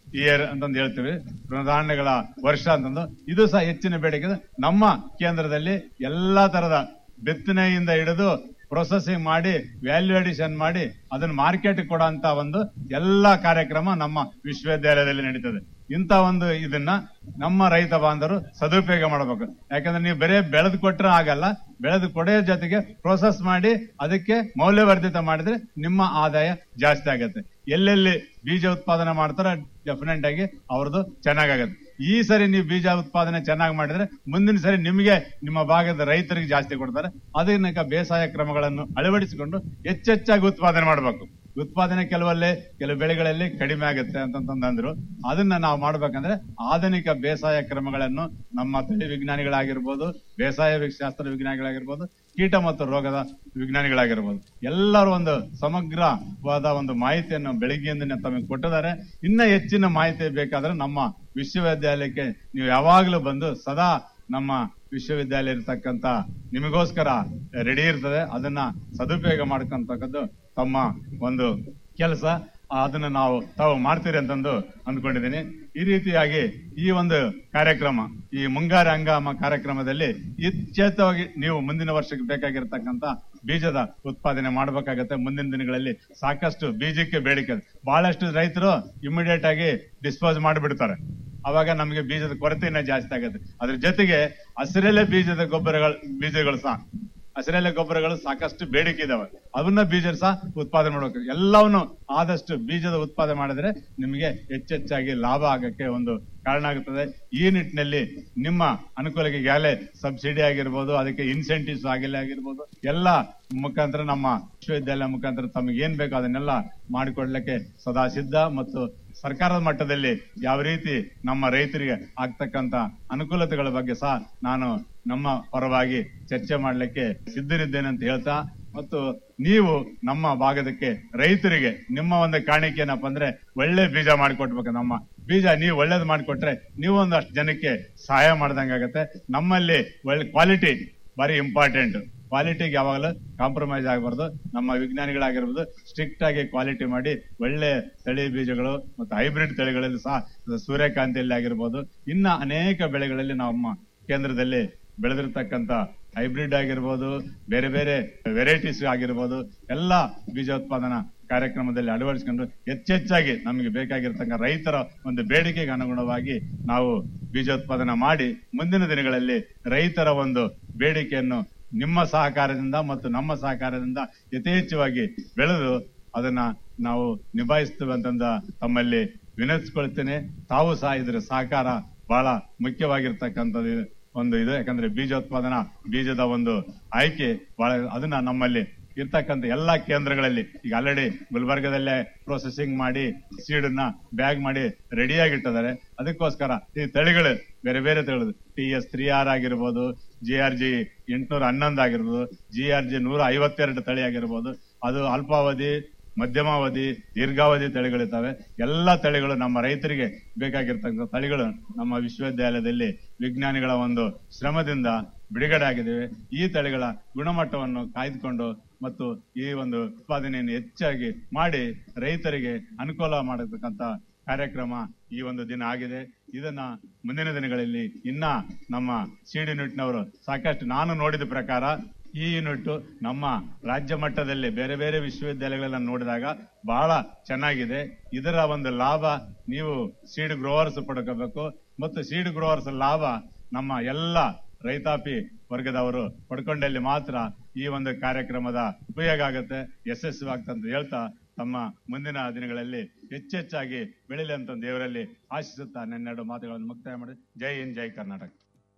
S17: ಇಯರ್ ಅಂತಂದು ಹೇಳ್ತೀವಿ ಧಾನ್ಯಗಳ ವರ್ಷ ಅಂತಂದು ಇದು ಸಹ ಹೆಚ್ಚಿನ ಬೇಡಿಕೆ ಇದೆ. ನಮ್ಮ ಕೇಂದ್ರದಲ್ಲಿ ಎಲ್ಲಾ ತರದ ಬಿತ್ತನೆಯಿಂದ ಹಿಡಿದು ಪ್ರೊಸೆಸಿಂಗ್ ಮಾಡಿ ವ್ಯಾಲ್ಯೂ ಅಡಿಷನ್ ಮಾಡಿ ಅದನ್ನ ಮಾರ್ಕೆಟ್ ಕೊಡೋಂತ ಒಂದು ಎಲ್ಲಾ ಕಾರ್ಯಕ್ರಮ ನಮ್ಮ ವಿಶ್ವವಿದ್ಯಾಲಯದಲ್ಲಿ ನಡೀತದೆ ಇಂತ ಒಂದು ಇದನ್ನ ನಮ್ಮ ರೈತ ಬಾಂಧವರು ಸದುಪಯೋಗ ಮಾಡಬೇಕು ಯಾಕಂದ್ರೆ ನೀವು ಬರೇ ಬೆಳೆದು ಕೊಟ್ರೆ ಆಗಲ್ಲ ಬೆಳೆದು ಕೊಡೋ ಜೊತೆಗೆ ಪ್ರೋಸೆಸ್ ಮಾಡಿ ಅದಕ್ಕೆ ಮೌಲ್ಯವರ್ಧಿತ ಮಾಡಿದ್ರೆ ನಿಮ್ಮ ಆದಾಯ ಜಾಸ್ತಿ ಆಗತ್ತೆ ಎಲ್ಲೆಲ್ಲಿ ಬೀಜ ಉತ್ಪಾದನೆ ಮಾಡ್ತಾರೋ ಡೆಫಿನೆಟ್ ಆಗಿ ಅವ್ರದ್ದು ಚೆನ್ನಾಗಾಗತ್ತೆ ಈ ಸರಿ ನೀವು ಬೀಜ ಉತ್ಪಾದನೆ ಚೆನ್ನಾಗಿ ಮಾಡಿದ್ರೆ ಮುಂದಿನ ಸರಿ ನಿಮಗೆ ನಿಮ್ಮ ಭಾಗದ ರೈತರಿಗೆ ಜಾಸ್ತಿ ಕೊಡ್ತಾರೆ ಅದನ್ನ ಬೇಸಾಯ ಕ್ರಮಗಳನ್ನು ಅಳವಡಿಸಿಕೊಂಡು ಹೆಚ್ಚೆಚ್ಚಾಗಿ ಉತ್ಪಾದನೆ ಮಾಡಬೇಕು ಉತ್ಪಾದನೆ ಕೆಲವಲ್ಲೇ ಕೆಲವು ಬೆಳೆಗಳಲ್ಲಿ ಕಡಿಮೆ ಆಗುತ್ತೆ ಅಂತಂತಂದ್ರು ಅದನ್ನ ನಾವು ಮಾಡ್ಬೇಕಂದ್ರೆ ಆಧುನಿಕ ಬೇಸಾಯ ಕ್ರಮಗಳನ್ನು ನಮ್ಮ ತಳಿ ವಿಜ್ಞಾನಿಗಳಾಗಿರ್ಬೋದು ಬೇಸಾಯ ವಿ- ಶಾಸ್ತ್ರ ವಿಜ್ಞಾನಿಗಳಾಗಿರ್ಬೋದು ಕೀಟ ಮತ್ತು ರೋಗದ ವಿಜ್ಞಾನಿಗಳಾಗಿರ್ಬೋದು ಎಲ್ಲರೂ ಒಂದು ಸಮಗ್ರವಾದ ಒಂದು ಮಾಹಿತಿಯನ್ನು ಬೆಳಿಗ್ಗೆಯಿಂದ ತಮಗೆ ಕೊಟ್ಟಿದ್ದಾರೆ ಇನ್ನ ಹೆಚ್ಚಿನ ಮಾಹಿತಿ ಬೇಕಾದ್ರೆ ನಮ್ಮ ವಿಶ್ವವಿದ್ಯಾಲಯಕ್ಕೆ ನೀವು ಯಾವಾಗಲೂ ಬಂದು ಸದಾ ನಮ್ಮ ವಿಶ್ವವಿದ್ಯಾಲಯ ಇರತಕ್ಕಂತ ನಿಮಗೋಸ್ಕರ ರೆಡಿ ಇರ್ತದೆ ಅದನ್ನ ಸದುಪಯೋಗ ಮಾಡ್ಕೊಂತಕ್ಕದ್ದು ತಮ್ಮ ಒಂದು ಕೆಲಸ ಅದನ್ನ ನಾವು ತಾವು ಮಾಡ್ತೀರಿ ಅಂತಂದು ಅಂದ್ಕೊಂಡಿದ್ದೀನಿ ಈ ರೀತಿಯಾಗಿ ಈ ಒಂದು ಕಾರ್ಯಕ್ರಮ ಈ ಮುಂಗಾರು ಹಂಗಾಮ ಕಾರ್ಯಕ್ರಮದಲ್ಲಿ ಇಚ್ಛೇತವಾಗಿ ನೀವು ಮುಂದಿನ ವರ್ಷಕ್ಕೆ ಬೇಕಾಗಿರ್ತಕ್ಕಂತ ಬೀಜದ ಉತ್ಪಾದನೆ ಮಾಡಬೇಕಾಗತ್ತೆ ಮುಂದಿನ ದಿನಗಳಲ್ಲಿ ಸಾಕಷ್ಟು ಬೀಜಕ್ಕೆ ಬೇಡಿಕೆ ಇದೆ. ಬಹಳಷ್ಟು ರೈತರು ಇಮಿಡಿಯೇಟ್ ಆಗಿ ಡಿಸ್ಪೋಸ್ ಮಾಡಿಬಿಡ್ತಾರೆ ಅವಾಗ ನಮಗೆ ಬೀಜದ ಕೊರತೆ ಇನ್ನ ಜಾಸ್ತಿ ಆಗುತ್ತೆ ಅದ್ರ ಜೊತೆಗೆ ಹಸಿರೆಲೆ ಬೀಜದ ಗೊಬ್ಬರಗಳು ಬೀಜಗಳು ಸಹ ಹಸಿರೆಲೆ ಗೊಬ್ಬರಗಳು ಸಾಕಷ್ಟು ಬೇಡಿಕೆ ಇದಾವೆ ಅವನ್ನ ಬೀಜ ಸಹ ಉತ್ಪಾದನೆ ಮಾಡಬೇಕು ಎಲ್ಲವನ್ನು ಆದಷ್ಟು ಬೀಜದ ಉತ್ಪಾದನೆ ಮಾಡಿದ್ರೆ ನಿಮಗೆ ಹೆಚ್ಚೆಚ್ಚಾಗಿ ಲಾಭ ಆಗಕ್ಕೆ ಒಂದು ಕಾರಣ ಆಗುತ್ತದೆ ಈ ನಿಟ್ಟಿನಲ್ಲಿ ನಿಮ್ಮ ಅನುಕೂಲಕ್ಕೆ ಈಗಾಗಲೇ ಸಬ್ಸಿಡಿ ಆಗಿರ್ಬೋದು ಅದಕ್ಕೆ ಇನ್ಸೆಂಟಿವ್ಸ್ ಆಗಿಲ್ಲ ಆಗಿರ್ಬೋದು ಎಲ್ಲ ಮುಖಾಂತರ ನಮ್ಮ ವಿಶ್ವವಿದ್ಯಾಲಯ ಮುಖಾಂತರ ತಮಗೆ ಏನ್ ಬೇಕೋ ಅದನ್ನೆಲ್ಲ ಮಾಡಿಕೊಡ್ಲಿಕ್ಕೆ ಸದಾ ಸಿದ್ಧ ಮತ್ತು ಸರ್ಕಾರದ ಮಟ್ಟದಲ್ಲಿ ಯಾವ ರೀತಿ ನಮ್ಮ ರೈತರಿಗೆ ಆಗ್ತಕ್ಕಂತ ಅನುಕೂಲತೆಗಳ ಬಗ್ಗೆ ಸಹ ನಾನು ನಮ್ಮ ಪರವಾಗಿ ಚರ್ಚೆ ಮಾಡಲಿಕ್ಕೆ ಸಿದ್ಧರಿದ್ದೇನೆ ಅಂತ ಹೇಳ್ತಾ ಮತ್ತು ನೀವು ನಮ್ಮ ಭಾಗದಕ್ಕೆ ರೈತರಿಗೆ ನಿಮ್ಮ ಒಂದು ಕಾಣಿಕೆ ಏನಪ್ಪ ಅಂದ್ರೆ ಒಳ್ಳೆ ಬೀಜ ಮಾಡಿಕೊಡ್ಬೇಕು ನಮ್ಮ ಬೀಜ ನೀವು ಒಳ್ಳೇದು ಮಾಡಿಕೊಟ್ರೆ ನೀವು ಒಂದಷ್ಟು ಜನಕ್ಕೆ ಸಹಾಯ ಮಾಡ್ದಂಗಾಗತ್ತೆ ನಮ್ಮಲ್ಲಿ ಒಳ್ಳೆ ಕ್ವಾಲಿಟಿ ಬಾರಿ ಇಂಪಾರ್ಟೆಂಟ್ ಕ್ವಾಲಿಟಿಗೆ ಯಾವಾಗಲೂ ಕಾಂಪ್ರಮೈಸ್ ಆಗಬಾರ್ದು ನಮ್ಮ ವಿಜ್ಞಾನಿಗಳಾಗಿರ್ಬೋದು ಸ್ಟ್ರಿಕ್ಟ್ ಆಗಿ ಕ್ವಾಲಿಟಿ ಮಾಡಿ ಒಳ್ಳೆ ತಳಿ ಬೀಜಗಳು ಮತ್ತು ಹೈಬ್ರಿಡ್ ತಳಿಗಳಲ್ಲಿ ಸಹ ಸೂರ್ಯಕಾಂತಿಯಲ್ಲಿ ಆಗಿರ್ಬೋದು ಇನ್ನ ಅನೇಕ ಬೆಳೆಗಳಲ್ಲಿ ನಮ್ಮ ಕೇಂದ್ರದಲ್ಲಿ ಬೆಳೆದಿರ್ತಕ್ಕಂತ ಹೈಬ್ರಿಡ್ ಆಗಿರ್ಬೋದು ಬೇರೆ ಬೇರೆ ವೆರೈಟೀಸ್ ಆಗಿರ್ಬೋದು ಎಲ್ಲ ಬೀಜೋತ್ಪಾದನಾ ಕಾರ್ಯಕ್ರಮದಲ್ಲಿ ಅಳವಡಿಸಿಕೊಂಡು ಹೆಚ್ಚೆಚ್ಚಾಗಿ ನಮಗೆ ಬೇಕಾಗಿರ್ತಕ್ಕ ರೈತರ ಒಂದು ಬೇಡಿಕೆಗೆ ಅನುಗುಣವಾಗಿ ನಾವು ಬೀಜೋತ್ಪಾದನೆ ಮಾಡಿ ಮುಂದಿನ ದಿನಗಳಲ್ಲಿ ರೈತರ ಒಂದು ಬೇಡಿಕೆಯನ್ನು ನಿಮ್ಮ ಸಹಕಾರದಿಂದ ಮತ್ತು ನಮ್ಮ ಸಹಕಾರದಿಂದ ಯಥೇಚ್ಛವಾಗಿ ಬೆಳೆದು ಅದನ್ನ ನಾವು ನಿಭಾಯಿಸ್ತೇವೆ ಅಂತಂದ ತಮ್ಮಲ್ಲಿ ವಿನಂತಿಸ್ಕೊಳ್ತೇನೆ ತಾವು ಸಹ ಇದರ ಸಹಕಾರ ಬಹಳ ಮುಖ್ಯವಾಗಿರ್ತಕ್ಕಂಥದ್ದು ಇದು- ಒಂದು ಇದು ಯಾಕಂದ್ರೆ ಬೀಜೋತ್ಪಾದನಾ ಬೀಜದ ಒಂದು ಆಯ್ಕೆ ಬಹಳ ಅದನ್ನ ನಮ್ಮಲ್ಲಿ ಇರ್ತಕ್ಕಂಥ ಎಲ್ಲಾ ಕೇಂದ್ರಗಳಲ್ಲಿ ಈಗ ಆಲ್ರೆಡಿ ಗುಲ್ಬರ್ಗದಲ್ಲೇ ಪ್ರೊಸೆಸಿಂಗ್ ಮಾಡಿ ಸೀಡನ್ನ ಬ್ಯಾಗ್ ಮಾಡಿ ರೆಡಿಯಾಗಿಟ್ಟಿದ್ದಾರೆ ಅದಕ್ಕೋಸ್ಕರ ಈ ತಳಿಗಳು ಬೇರೆ ಬೇರೆ ತಳಿಗಳು ಟಿ ಎಸ್ ತ್ರೀ ಆರ್ ಆಗಿರ್ಬೋದು ಜಿ ಆರ್ ಜಿ ಎಂಟುನೂರ ಹನ್ನೊಂದು ಆಗಿರ್ಬೋದು ಜಿ ಆರ್ ಜಿ ನೂರ ಐವತ್ತೆರಡು ತಳಿ ಆಗಿರ್ಬೋದು ಅದು ಅಲ್ಪಾವಧಿ ಮಧ್ಯಮಾವಧಿ ದೀರ್ಘಾವಧಿ ತಳಿಗಳಿದ್ದಾವೆ ಎಲ್ಲಾ ತಳಿಗಳು ನಮ್ಮ ರೈತರಿಗೆ ಬೇಕಾಗಿರ್ತಕ್ಕಂಥ ತಳಿಗಳು ನಮ್ಮ ವಿಶ್ವವಿದ್ಯಾಲಯದಲ್ಲಿ ವಿಜ್ಞಾನಿಗಳ ಒಂದು ಶ್ರಮದಿಂದ ಬಿಡುಗಡೆ ಆಗಿದ್ದೇವೆ ಈ ತಳಿಗಳ ಗುಣಮಟ್ಟವನ್ನು ಕಾಯ್ದುಕೊಂಡು ಮತ್ತು ಈ ಒಂದು ಉತ್ಪಾದನೆಯನ್ನು ಹೆಚ್ಚಾಗಿ ಮಾಡಿ ರೈತರಿಗೆ ಅನುಕೂಲ ಮಾಡತಕ್ಕಂತ ಕಾರ್ಯಕ್ರಮ ಈ ಒಂದು ದಿನ ಆಗಿದೆ ಇದನ್ನ ಮುಂದಿನ ದಿನಗಳಲ್ಲಿ ಇನ್ನ ನಮ್ಮ ಸಿಡಿ ಯೂನಿಟ್ನವರು ಸಾಕಷ್ಟು ನಾನು ನೋಡಿದ ಪ್ರಕಾರ ಈ ಯೂನಿಟ್ ನಮ್ಮ ರಾಜ್ಯ ಮಟ್ಟದಲ್ಲಿ ಬೇರೆ ಬೇರೆ ವಿಶ್ವವಿದ್ಯಾಲಯಗಳನ್ನ ನೋಡಿದಾಗ ಬಹಳ ಚೆನ್ನಾಗಿದೆ ಇದರ ಒಂದು ಲಾಭ ನೀವು ಸೀಡ್ ಗ್ರೋವರ್ಸ್ ಪಡ್ಕೋಬೇಕು ಮತ್ತು ಸೀಡ್ ಗ್ರೋವರ್ಸ್ ಲಾಭ ನಮ್ಮ ಎಲ್ಲ ರೈತಾಪಿ ವರ್ಗದವರು ಪಡ್ಕೊಂಡಲ್ಲಿ ಮಾತ್ರ ಈ ಒಂದು ಕಾರ್ಯಕ್ರಮದ ಉಪಯೋಗ ಆಗುತ್ತೆ ಯಶಸ್ವಿ ಆಗ್ತದೆ ಅಂತ ಹೇಳ್ತಾ ತಮ್ಮ ಮುಂದಿನ ದಿನಗಳಲ್ಲಿ ಹೆಚ್ಚೆಚ್ಚಾಗಿ ಬೆಳಿಲಿ ಅಂತ ದೇವರಲ್ಲಿ ಆಶಿಸುತ್ತಾ ನನ್ನೆರಡು ಮಾತುಗಳನ್ನು ಮುಕ್ತಾಯ ಮಾಡಿ ಜೈ ಹಿಂದ್ ಜೈ ಕರ್ನಾಟಕ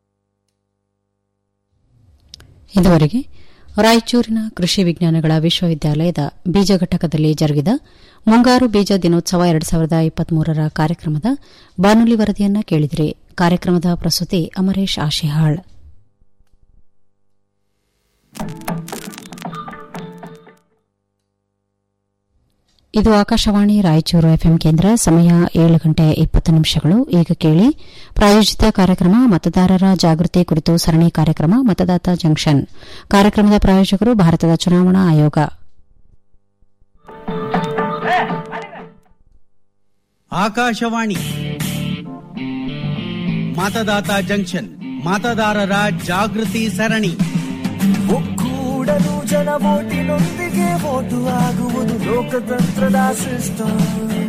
S7: ಇದುವರೆಗೆ ರಾಯಚೂರಿನ ಕೃಷಿ ವಿಜ್ಞಾನಗಳ ವಿಶ್ವವಿದ್ಯಾಲಯದ ಬೀಜ ಘಟಕದಲ್ಲಿ ಜರುಗಿದ ಮುಂಗಾರು ಬೀಜ ದಿನೋತ್ಸವ ಎರಡು ಸಾವಿರದ ಇಪ್ಪತ್ಮೂರರ ಕಾರ್ಯಕ್ರಮದ ಬಾನುಲಿ ವರದಿಯನ್ನ ಕೇಳಿದಿರಿ ಕಾರ್ಯಕ್ರಮದ ಪ್ರಸ್ತುತಿ ಅಮರೇಶ್ ಆಶಿಹಾಳ್ ಇದು ಆಕಾಶವಾಣಿ ರಾಯಚೂರು ಎಫ್ಎಂ ಕೇಂದ್ರ ಸಮಯ ಏಳು ಗಂಟೆ ಇಪ್ಪತ್ತು ನಿಮಿಷಗಳು ಈಗ ಕೇಳಿ ಪ್ರಾಯೋಜಿತ ಕಾರ್ಯಕ್ರಮ ಮತದಾರರ ಜಾಗೃತಿ ಕುರಿತು ಸರಣಿ ಕಾರ್ಯಕ್ರಮ ಮತದಾತ ಜಂಕ್ಷನ್ ಕಾರ್ಯಕ್ರಮದ ಪ್ರಾಯೋಜಕರು ಭಾರತದ ಚುನಾವಣಾ ಆಯೋಗ
S18: ಆಕಾಶವಾಣಿ ಮತದಾತ ಜಂಕ್ಷನ್ ಮತದಾರರ ಜಾಗೃತಿ ಸರಣಿ
S19: ಒಕ್ಕೂಡಲು ಜನ ಓಟಿನೊಂದಿಗೆ ಓಟು ಆಗುವುದು ಲೋಕತಂತ್ರದ ಸಿಸ್ಟಮ್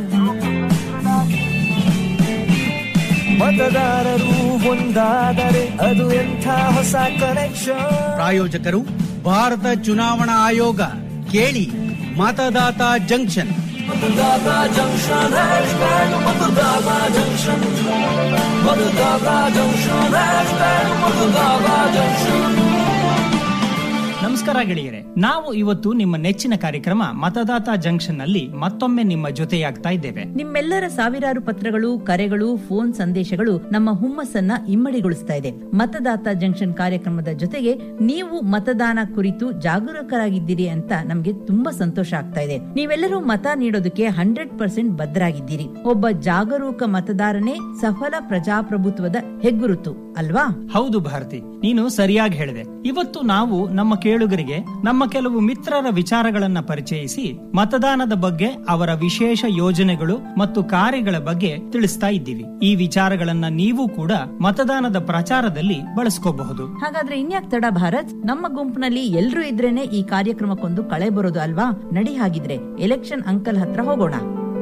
S19: ಮತದಾರರು ಒಂದಾದರೆ ಅದು ಎಂಥ ಹೊಸ ಕನೆಕ್ಷನ್
S18: ಪ್ರಾಯೋಜಕರು ಭಾರತ ಚುನಾವಣಾ ಆಯೋಗ ಕೇಳಿ ಮತದಾತ ಜಂಕ್ಷನ್
S19: ಮತದಾತ ಜಂಕ್ಷನ್ ಹ್ಯಾಶ್ಟ್ಯಾಗ್ ಮತದಾತ ಜಂಕ್ಷನ್ ಮತದಾತ ಜಂಕ್ಷನ್ ಹ್ಯಾಶ್ಟ್ಯಾಗ್ ಮತದಾತ ಜಂಕ್ಷನ್
S20: ನಮಸ್ಕಾರ ಗೆಳೆಯರೆ ನಾವು ಇವತ್ತು ನಿಮ್ಮ ನೆಚ್ಚಿನ ಕಾರ್ಯಕ್ರಮ ಮತದಾತ ಜಂಕ್ಷನ್ ನಲ್ಲಿ ಮತ್ತೊಮ್ಮೆ ನಿಮ್ಮ ಜೊತೆಯಾಗ್ತಾ ಇದ್ದೇವೆ
S21: ನಿಮ್ಮೆಲ್ಲರ ಸಾವಿರಾರು ಪತ್ರಗಳು ಕರೆಗಳು ಫೋನ್ ಸಂದೇಶಗಳು ನಮ್ಮ ಹುಮ್ಮಸ್ಸನ್ನ ಇಮ್ಮಡಿಗೊಳಿಸ್ತಾ ಇದೆ ಮತದಾತ ಜಂಕ್ಷನ್ ಕಾರ್ಯಕ್ರಮದ ಜೊತೆಗೆ ನೀವು ಮತದಾನ ಕುರಿತು ಜಾಗರೂಕರಾಗಿದ್ದೀರಿ ಅಂತ ನಮ್ಗೆ ತುಂಬಾ ಸಂತೋಷ ಆಗ್ತಾ ಇದೆ ನೀವೆಲ್ಲರೂ ಮತ ನೀಡೋದಕ್ಕೆ ಹಂಡ್ರೆಡ್ ಪರ್ಸೆಂಟ್ ಬದ್ಧರಾಗಿದ್ದೀರಿ ಒಬ್ಬ ಜಾಗರೂಕ ಮತದಾರನೇ ಸಫಲ ಪ್ರಜಾಪ್ರಭುತ್ವದ ಹೆಗ್ಗುರುತು ಅಲ್ವಾ
S20: ಹೌದು ಭಾರತಿ ನೀನು ಸರಿಯಾಗಿ ಹೇಳಿದೆ ಇವತ್ತು ನಾವು ನಮ್ಮ ಕೇಳುಗರಿಗೆ ನಮ್ಮ ಕೆಲವು ಮಿತ್ರರ ವಿಚಾರಗಳನ್ನ ಪರಿಚಯಿಸಿ ಮತದಾನದ ಬಗ್ಗೆ ಅವರ ವಿಶೇಷ ಯೋಜನೆಗಳು ಮತ್ತು ಕಾರ್ಯಗಳ ಬಗ್ಗೆ ತಿಳಿಸ್ತಾ ಇದ್ದೀವಿ ಈ ವಿಚಾರಗಳನ್ನ ನೀವು ಕೂಡ ಮತದಾನದ ಪ್ರಚಾರದಲ್ಲಿ ಬಳಸ್ಕೋಬಹುದು
S21: ಹಾಗಾದ್ರೆ ಇನ್ಯಾಕ್ ತಡ ಭಾರತ್ ನಮ್ಮ ಗುಂಪಿನಲ್ಲಿ ಎಲ್ರೂ ಇದ್ರೇನೆ ಈ ಕಾರ್ಯಕ್ರಮಕ್ಕೊಂದು ಕಳೆ ಬರೋದು ಅಲ್ವಾ ನಡಿ ಹಾಗಿದ್ರೆ ಎಲೆಕ್ಷನ್ ಅಂಕಲ್ ಹತ್ರ ಹೋಗೋಣ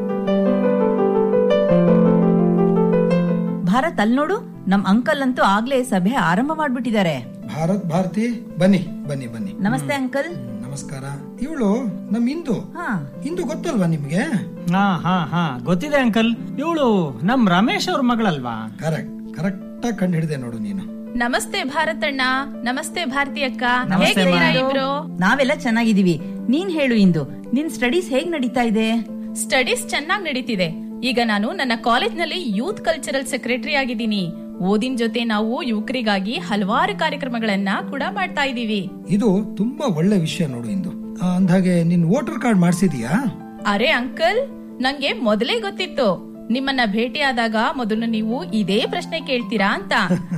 S21: ಭಾರತ್ ಅಲ್ ನೋಡು ನಮ್ ಅಂಕಲ್ ಅಂತೂ ಆಗ್ಲೇ ಸಭೆ ಆರಂಭ ಮಾಡ್ಬಿಟ್ಟಿದ್ದಾರೆ
S22: ಭಾರತ್ ಭಾರತಿ ಬನ್ನಿ ಬನ್ನಿ ಬನ್ನಿ
S21: ನಮಸ್ತೆ ಅಂಕಲ್
S22: ನಮಸ್ಕಾರ ಇವಳು ನಮ್ ಇಂದು
S21: ಹಾ
S22: ಇಂದು ಗೊತ್ತಲ್ವಾ ನಿಮ್ಗೆ
S20: ಹಾ ಹಾ ಹಾ ಗೊತ್ತಿದೆ ಅಂಕಲ್ ಇವಳು ನಮ್ ರಮೇಶ್ ಅವ್ರ ಮಗಳಲ್ವಾ
S22: ಕರೆಕ್ಟ್ ಕರೆಕ್ಟ್ ಆಗಿ ಕಂಡು ಹಿಡಿದೆ ನೋಡು ನೀನು
S23: ನಮಸ್ತೆ ಭಾರತಣ್ಣ ನಮಸ್ತೆ ಭಾರತಿ ಅಕ್ಕ
S21: ನಮಸ್ತೆ
S23: ಹೇಗಿದ್ದೀರಾ
S21: ಮಾಡು.
S23: ಇಬ್ರು
S21: ನಾವೆಲ್ಲ ಚೆನ್ನಾಗಿದೀವಿ ನೀನ್ ಹೇಳು ಇಂದು ನಿನ್ ಸ್ಟಡೀಸ್ ಹೇಗ್ ನಡೀತಾ ಇದೆ
S23: ಸ್ಟಡೀಸ್ ಚೆನ್ನಾಗಿ ನಡೀತಿದೆ ಈಗ ನಾನು ನನ್ನ ಕಾಲೇಜ್ನಲ್ಲಿ ಯೂತ್ ಕಲ್ಚರಲ್ ಸೆಕ್ರೆಟರಿ ಆಗಿದ್ದೀನಿ ಓದಿನ ಜೊತೆ ನಾವು ಯುವಕರಿಗಾಗಿ ಹಲವಾರು ಕಾರ್ಯಕ್ರಮಗಳನ್ನ ಕೂಡ ಮಾಡ್ತಾ ಇದೀವಿ
S22: ಇದು ತುಂಬಾ ಒಳ್ಳೆ ವಿಷಯ ನೋಡು ಇಂದು ಆ, ಅಂದ್ಹಾಗೆ ನಿನ್ ವೋಟರ್ ಕಾರ್ಡ್ ಮಾಡಿಸಿದೀಯಾ
S23: ಅರೆ ಅಂಕಲ್ ನಂಗೆ ಮೊದಲೇ ಗೊತ್ತಿತ್ತು ನಿಮ್ಮನ್ನ ಭೇಟಿಯಾದಾಗ ಮೊದಲು ನೀವು ಇದೇ ಪ್ರಶ್ನೆ ಕೇಳ್ತೀರಾ ಅಂತ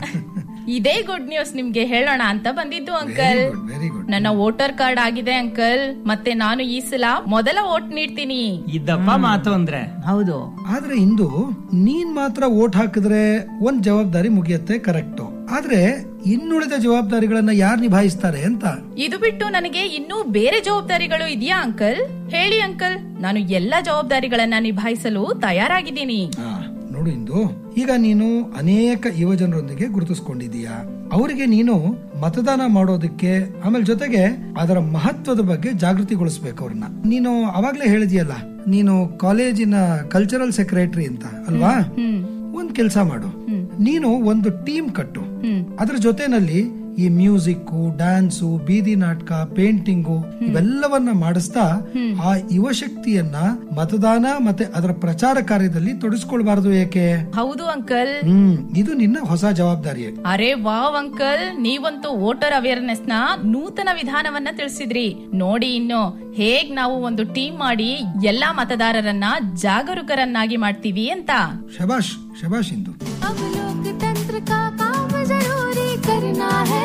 S23: ಇದೇ ಗುಡ್ ನ್ಯೂಸ್ ನಿಮ್ಗೆ ಹೇಳೋಣ ಅಂತ ಬಂದಿದ್ದು ಅಂಕಲ್ ನನ್ನ ವೋಟರ್ ಕಾರ್ಡ್ ಆಗಿದೆ ಅಂಕಲ್ ಮತ್ತೆ ನಾನು ಈ ಸಲ ಮೊದಲ ವೋಟ್ ನೀಡ್ತೀನಿ
S20: ಇದ್ದಪ್ಪ ಮಾತು ಅಂದ್ರೆ
S21: ಹೌದು
S22: ಆದ್ರೆ ಇಂದು ನೀನ್ ಮಾತ್ರ ವೋಟ್ ಹಾಕಿದ್ರೆ ಒಂದ್ ಜವಾಬ್ದಾರಿ ಮುಗಿಯತ್ತೆ ಕರೆಕ್ಟ್ ಆದ್ರೆ ಇನ್ನುಳಿದ ಜವಾಬ್ದಾರಿಗಳನ್ನ ಯಾರು ನಿಭಾಯಿಸ್ತಾರೆ ಅಂತ
S23: ಇದು ಬಿಟ್ಟು ನನಗೆ ಇನ್ನೂ ಬೇರೆ ಜವಾಬ್ದಾರಿಗಳು ಇದೆಯಾ ಅಂಕಲ್ ಹೇಳಿ ಅಂಕಲ್ ನಾನು ಎಲ್ಲಾ ಜವಾಬ್ದಾರಿಗಳನ್ನ ನಿಭಾಯಿಸಲು ತಯಾರಾಗಿದ್ದೀನಿ
S22: ನೋಡು ಇಂದು ಈಗ ನೀನು ಅನೇಕ ಯುವಜನರೊಂದಿಗೆ ಗುರುತಿಸ್ಕೊಂಡಿದೀಯಾ ಅವರಿಗೆ ನೀನು ಮತದಾನ ಮಾಡೋದಕ್ಕೆ ಆಮೇಲೆ ಜೊತೆಗೆ ಅದರ ಮಹತ್ವದ ಬಗ್ಗೆ ಜಾಗೃತಿಗೊಳಿಸ್ಬೇಕು ಅವ್ರನ್ನ ನೀನು ಅವಾಗ್ಲೇ ಹೇಳಿದ್ಯಲ್ಲ ನೀನು ಕಾಲೇಜಿನ ಕಲ್ಚರಲ್ ಸೆಕ್ರೆಟರಿ ಅಂತ ಅಲ್ವಾ ಒಂದ್ ಕೆಲ್ಸ ಮಾಡು ನೀನು ಒಂದು ಟೀಮ್ ಕಟ್ಟು ಅದ್ರ ಜೊತೆನಲ್ಲಿ ಈ ಮ್ಯೂಸಿಕ್ ಡ್ಯಾನ್ಸು ಬೀದಿ ನಾಟಕ ಪೇಂಟಿಂಗು ಇವೆಲ್ಲವನ್ನ ಮಾಡಿಸ್ತಾ ಆ ಯುವಶಕ್ತಿಯನ್ನ ಮತದಾನ ಮತ್ತೆ ಅದರ ಪ್ರಚಾರ ಕಾರ್ಯದಲ್ಲಿ ತೊಡಗಿಸ್ಕೊಳ್ಬಾರದು ಏಕೆ
S23: ಹೌದು ಅಂಕಲ್
S22: ಹ್ಮ್ ಇದು ನಿನ್ನ ಹೊಸ ಜವಾಬ್ದಾರಿ
S23: ಅರೆ ವಾವ್ ಅಂಕಲ್ ನೀವಂತೂ ವೋಟರ್ ಅವೇರ್ನೆಸ್ ನ ನೂತನ ವಿಧಾನವನ್ನ ತಿಳಿಸಿದ್ರಿ ನೋಡಿ ಇನ್ನು ಹೇಗ್ ನಾವು ಒಂದು ಟೀಮ್ ಮಾಡಿ ಎಲ್ಲಾ ಮತದಾರರನ್ನ ಜಾಗರೂಕರನ್ನಾಗಿ ಮಾಡ್ತೀವಿ ಅಂತ
S22: ಶಬಾಷ್ ಶಬಾಷ್ ಇಂದು
S24: अब लोकतंत्र का काम जरूरी करना है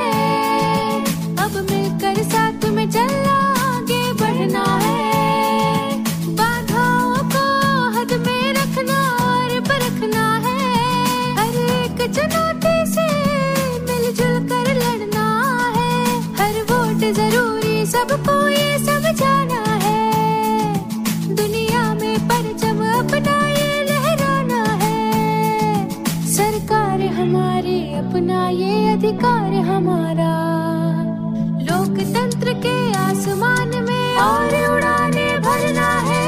S24: अब मिलकर साथ में चलना आगे बढ़ना है बाधाओं को हद में रखना और परखना है हर एक चुनौती से मिलजुल कर लड़ना है हर वोट जरूरी सबको ये समझाना है दुनिया में परचम अपना ये लहराना है सरकार हमारी अपना ये अधिकार हमारा लोकतंत्र के आसमान में और उड़ाने भरना है